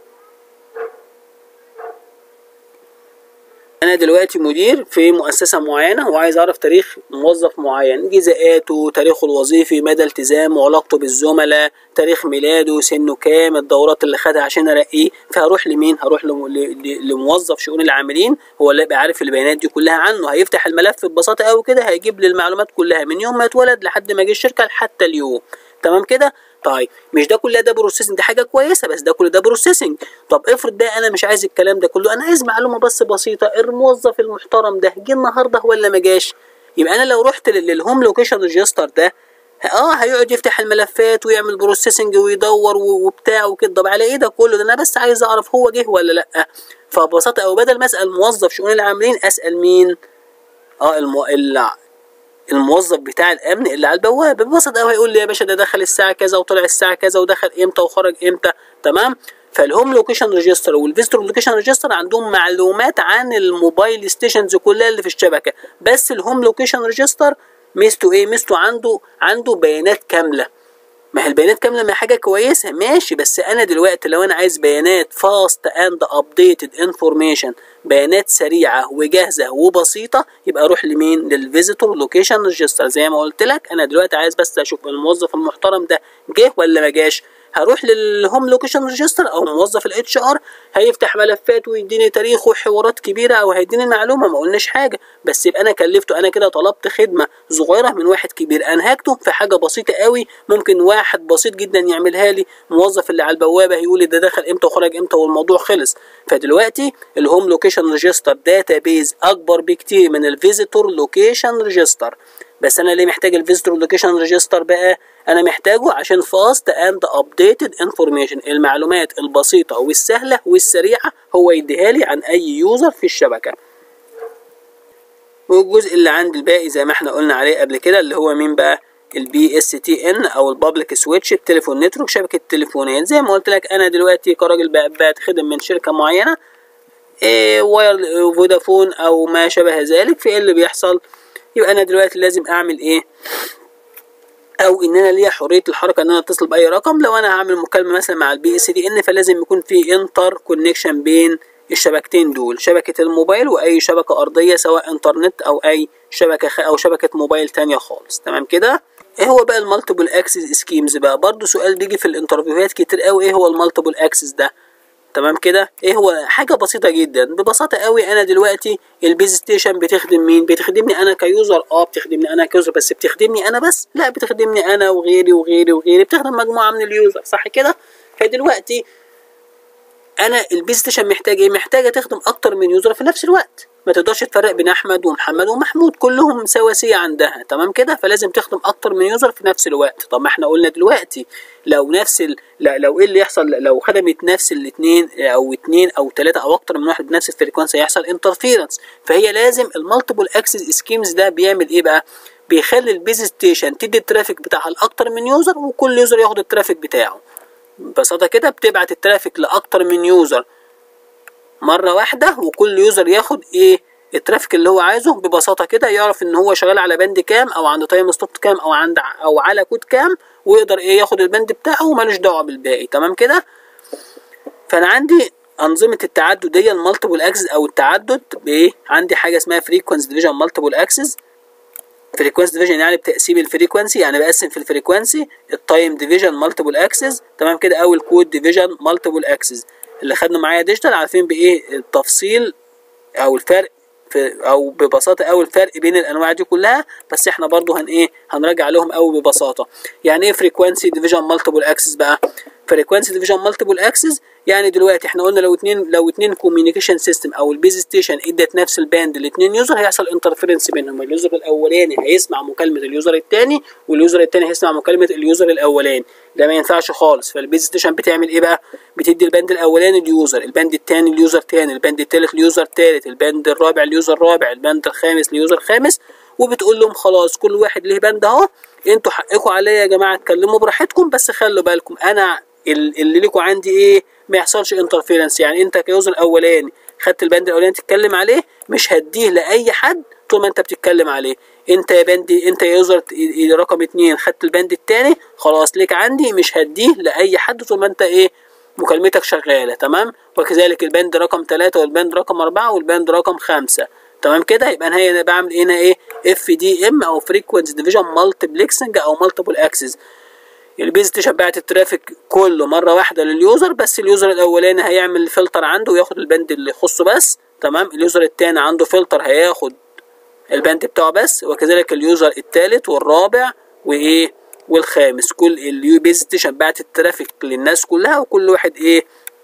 انا دلوقتي مدير في مؤسسه معينه وعايز اعرف تاريخ موظف معين جزاءاته تاريخه الوظيفي مدى التزامه علاقته بالزملاء تاريخ ميلاده سنه كام الدورات اللي خدها عشان ارقيه فهروح لمين هروح لموظف شؤون العاملين هو اللي يبقى عارف البيانات دي كلها عنه هيفتح الملف ببساطه قوي كده هيجيب لي المعلومات كلها من يوم ما اتولد لحد ما جه الشركه حتى اليوم تمام كده طيب مش ده كلها ده بروسيسنج دي حاجه كويسه بس ده كل ده بروسيسنج طب افرض ده انا مش عايز الكلام ده كله انا عايز معلومه بس بسيطه الموظف المحترم ده جه النهارده ولا ما جاش يبقى انا لو رحت للهوم لوكيشن ريجستر ده اه هيقعد يفتح الملفات ويعمل بروسيسنج ويدور وبتاع وكده طب على ايه ده كله ده انا بس عايز اعرف هو جه ولا لا فببساطه او بدل ما اسال موظف شؤون العاملين اسال مين اه المو... الموظف بتاع الامن اللي على البوابه ببساطه قوي هيقول لي يا باشا ده دخل الساعه كذا وطلع الساعه كذا ودخل امتى وخرج امتى تمام فالهوم لوكيشن ريجستر والفيزيتور لوكيشن ريجستر عندهم معلومات عن الموبايل ستيشنز كلها اللي في الشبكه بس الهوم لوكيشن ريجستر ميزته ايه ميزته عنده عنده بيانات كامله ما هي البيانات كامله ما حاجه كويسه ماشي بس انا دلوقتي لو انا عايز بيانات فاست اند ابديتد انفورميشن بيانات سريعه وجاهزه وبسيطه يبقى اروح لمين للفيزيتور لوكيشن ريجستر زي ما قلت لك انا دلوقتي عايز بس اشوف الموظف المحترم ده جه ولا ما جاش هروح للهوم لوكيشن ريجستر او موظف الاتش ار هيفتح ملفات ويديني تاريخ وحوارات كبيره او هيديني المعلومه ما قلناش حاجه بس يبقى انا كلفته انا كده طلبت خدمه صغيره من واحد كبير انهكته في حاجه بسيطه قوي ممكن واحد بسيط جدا يعملها لي موظف اللي على البوابه هيقول لي ده دخل امتى وخرج امتى والموضوع خلص فدلوقتي الهوم لوكيشن ريجستر داتا بيز اكبر بكتير من الفيزيتور لوكيشن ريجستر بس انا ليه محتاج الفيزيتور لوكيشن ريجستر بقى انا محتاجه عشان فاست اند ابديتد انفورميشن المعلومات البسيطه والسهله والسريعه هو يديها لي عن اي يوزر في الشبكه والجزء اللي عند الباقي زي ما احنا قلنا عليه قبل كده اللي هو مين بقى البي اس تي ان او البابليك سويتش التليفون نتورك شبكه تليفونات زي ما قلت لك انا دلوقتي كراجل بتخدم من شركه معينه إيه واير فودافون او ما شابه ذلك في ايه اللي بيحصل يبقى انا دلوقتي لازم اعمل ايه او ان انا ليا حريه الحركه ان انا اتصل باي رقم لو انا هعمل مكالمه مثلا مع البي اس دي ان فلازم يكون في انتر كونكشن بين الشبكتين دول شبكه الموبايل واي شبكه ارضيه سواء انترنت او اي شبكه خ... او شبكه موبايل تانية خالص تمام كده ايه هو بقى المالتيبل اكسس سكيمز بقى برضو سؤال بيجي في الانترفيوهات كتير قوي ايه هو المالتيبل اكسس ده تمام كده ايه هو حاجه بسيطه جدا ببساطه قوي انا دلوقتي البيز ستيشن بتخدم مين بتخدمني انا كيوزر اه بتخدمني انا كيوزر بس بتخدمني انا بس لا بتخدمني انا وغيري وغيري وغيري بتخدم مجموعه من اليوزر صح كده فدلوقتي انا البيز ستيشن محتاج ايه محتاجه تخدم اكتر من يوزر في نفس الوقت ما تقدرش تفرق بين احمد ومحمد ومحمود كلهم سواسيه عندها تمام كده فلازم تخدم اكتر من يوزر في نفس الوقت طب ما احنا قلنا دلوقتي لو نفس ال... لو ايه اللي يحصل لو خدمت نفس الاثنين او اثنين او ثلاثه او اكتر من واحد بنفس الفريكونسي هيحصل انترفيرنس فهي لازم المالتيبل اكسس سكيمز ده بيعمل ايه بقى بيخلي البيز ستيشن تدي الترافيك بتاعها لاكتر من يوزر وكل يوزر ياخد الترافيك بتاعه ببساطه كده بتبعت الترافيك لاكتر من يوزر مره واحده وكل يوزر ياخد ايه الترافيك اللي هو عايزه ببساطه كده يعرف ان هو شغال على بند كام او عند تايم ستوب كام او عند او على كود كام ويقدر ايه ياخد البند بتاعه ومالوش دعوه بالباقي تمام كده فانا عندي انظمه التعدد دي المالتيبل اكسس او التعدد بايه عندي حاجه اسمها فريكوانسي ديفيجن مالتيبل اكسس فريكوانسي ديفيجن يعني بتقسيم الفريكوانسي يعني بقسم في الفريكوانسي التايم ديفيجن مالتيبل اكسس تمام كده او الكود ديفيجن مالتيبل اكسس اللي خدنا معايا ديجيتال عارفين بايه التفصيل او الفرق في او ببساطه قوي الفرق بين الانواع دي كلها بس احنا برضو هن ايه هنراجع لهم قوي ببساطه يعني ايه فريكوانسي ديفيجن مالتيبل اكسس بقى فريكوانسي ديفيجن مالتيبل اكسس يعني دلوقتي احنا قلنا لو اتنين لو اتنين كوميونيكيشن سيستم او البيز ستيشن ادت نفس الباند لاتنين يوزر هيحصل انترفيرنس بينهم اليوزر الاولاني هيسمع مكالمه اليوزر الثاني واليوزر الثاني هيسمع مكالمه اليوزر الاولاني ده ما ينفعش خالص فالبيز ستيشن بتعمل ايه بقى بتدي الباند الاولاني لليوزر الباند الثاني لليوزر ثاني الباند الثالث لليوزر ثالث الباند الرابع لليوزر رابع الباند الخامس لليوزر خامس وبتقول لهم خلاص كل واحد ليه باند اهو انتوا حقكم عليا يا جماعه اتكلموا براحتكم بس خلوا بالكم انا اللي ليكوا عندي ايه ما يحصلش انترفيرنس يعني انت كيوزر الاولاني خدت البند الاولاني تتكلم عليه مش هديه لاي حد طول ما انت بتتكلم عليه انت يا بندي انت يا يوزر رقم اتنين خدت البند التاني خلاص ليك عندي مش هديه لاي حد طول ما انت ايه مكالمتك شغاله تمام وكذلك البند رقم ثلاثة والبند رقم أربعة والبند رقم خمسة تمام كده يبقى انا هنا بعمل هنا ايه اف دي ام او فريكوينسي ديفيجن مالتيبلكسنج او مالتيبل اكسس البيز ستيشن بعت الترافيك كله مره واحده لليوزر بس اليوزر الاولاني هيعمل فلتر عنده وياخد البند اللي يخصه بس تمام اليوزر الثاني عنده فلتر هياخد البند بتاعه بس وكذلك اليوزر الثالث والرابع وايه والخامس كل البيز ستيشن بعت الترافيك للناس كلها وكل واحد ايه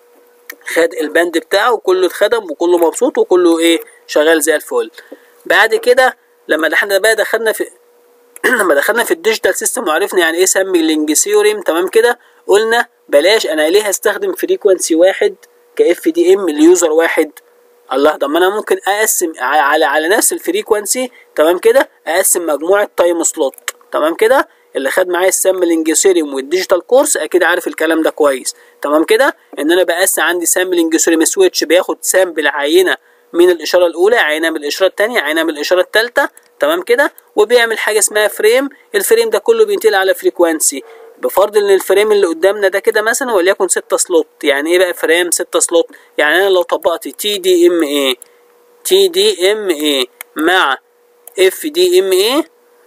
خد البند بتاعه وكله اتخدم وكله مبسوط وكله ايه شغال زي الفل بعد كده لما احنا بقى دخلنا في لما دخلنا في الديجيتال سيستم وعرفنا يعني ايه سامبلنج ثيوريم تمام كده قلنا بلاش انا ليه هستخدم فريكوانسي واحد كاف دي ام ليوزر واحد الله طب ما انا ممكن اقسم على على نفس الفريكوانسي تمام كده اقسم مجموعه تايم سلوت تمام كده اللي خد معايا السامبلنج ثيوريم والديجيتال كورس اكيد عارف الكلام ده كويس تمام كده ان انا بقسم عندي سامبلنج ثيوريم سويتش بياخد سامبل عينه من الاشاره الاولى عينه من الاشاره الثانيه عينه من الاشاره الثالثه تمام كده وبيعمل حاجه اسمها فريم الفريم ده كله بينتقل على فريكوانسي بفرض ان الفريم اللي قدامنا ده كده مثلا وليكن 6 سلوت يعني ايه بقى فريم 6 سلوت يعني انا لو طبقت تي دي ام اي تي دي ام اي مع اف دي ام اي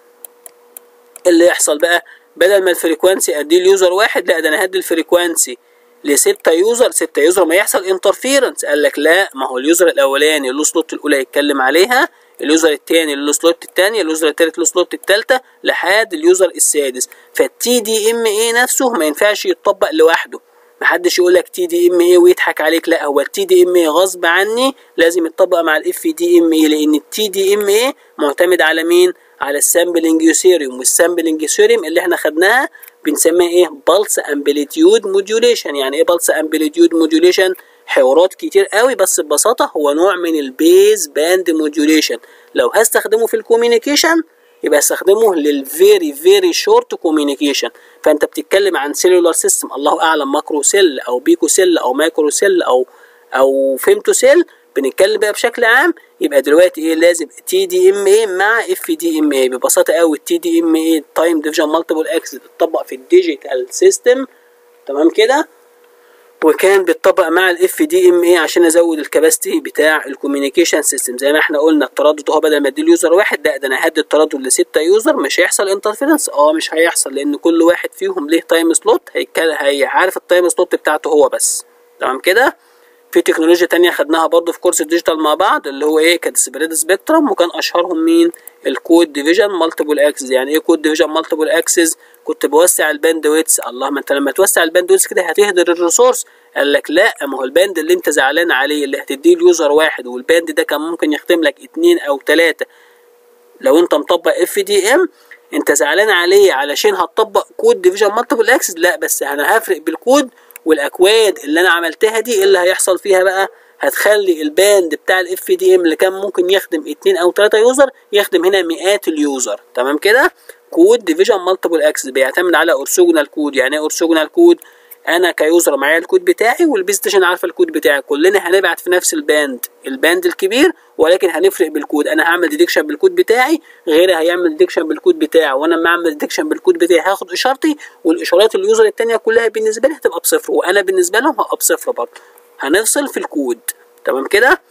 اللي يحصل بقى بدل ما الفريكوانسي اديه ليوزر واحد لا ده انا هدي الفريكوانسي لستة يوزر ستة يوزر ما يحصل انترفيرنس قال لك لا ما هو اليوزر الاولاني له سلوت الاولى يتكلم عليها اليوزر الثاني له سلوت الثانيه اليوزر الثالث له سلوت الثالثه لحد اليوزر السادس فالتي دي ام اي نفسه ما ينفعش يتطبق لوحده محدش يقول لك تي دي ام اي ويضحك عليك لا هو التي دي ام اي غصب عني لازم يتطبق مع الاف دي ام اي لان التي دي ام اي معتمد على مين على السامبلنج يوثيريوم والسامبلنج يوثيريوم اللي احنا خدناها بنسميها ايه بالس امبليتيود موديوليشن يعني ايه بالس امبليتيود موديوليشن حوارات كتير قوي بس ببساطه هو نوع من البيز باند موديوليشن لو هستخدمه في الكوميونيكيشن يبقى استخدمه للفيري فيري شورت كوميونيكيشن فانت بتتكلم عن سيلولار سيستم الله اعلم ماكرو سيل او بيكو سيل او مايكرو سيل او او فيمتو سيل بنتكلم بقى بشكل عام يبقى دلوقتي ايه لازم تي دي ام اي مع اف دي ام اي ببساطه قوي التي دي ام اي تايم ديفيجن مالتيبل اكس تطبق في الديجيتال سيستم تمام كده وكان بيتطبق مع الاف دي ام اي عشان ازود الكباستي بتاع الكوميونيكيشن سيستم زي ما احنا قلنا التردد هو بدل ما ادي اليوزر واحد لا ده انا هدي التردد لستة يوزر مش هيحصل انترفيرنس اه مش هيحصل لان كل واحد فيهم ليه تايم سلوت هيتكلم هيعرف التايم سلوت بتاعته هو بس تمام كده في تكنولوجيا تانية خدناها برضو في كورس الديجيتال مع بعض اللي هو ايه كانت سبريد سبيكترم وكان اشهرهم مين الكود ديفيجن مالتيبل اكسس يعني ايه كود ديفيجن مالتيبل اكسس كنت بوسع الباند ويتس الله ما انت لما توسع الباند ويتس كده هتهدر الريسورس قال لك لا ما هو الباند اللي انت زعلان عليه اللي هتديه اليوزر واحد والباند ده كان ممكن يختم لك اتنين او تلاتة لو انت مطبق اف دي ام انت زعلان عليه علشان هتطبق كود ديفيجن مالتيبل اكسس لا بس انا هفرق بالكود والاكواد اللي انا عملتها دي اللي هيحصل فيها بقى هتخلي الباند بتاع الاف دي ام اللي كان ممكن يخدم اتنين او تلاتة يوزر يخدم هنا مئات اليوزر تمام كده كود ديفيجن مالتيبل اكسس بيعتمد على اورثوجونال كود يعني ايه اورثوجونال كود انا كيوزر معايا الكود بتاعي والبلاي ستيشن عارفه الكود بتاعي كلنا هنبعت في نفس الباند الباند الكبير ولكن هنفرق بالكود انا هعمل ديدكشن بالكود بتاعي غيري هيعمل ديدكشن بالكود بتاعه وانا لما اعمل ديدكشن بالكود بتاعي هاخد اشارتي والاشارات اليوزر التانية كلها بالنسبه لي هتبقى بصفر وانا بالنسبه لهم هبقى بصفر برضه هنفصل في الكود تمام كده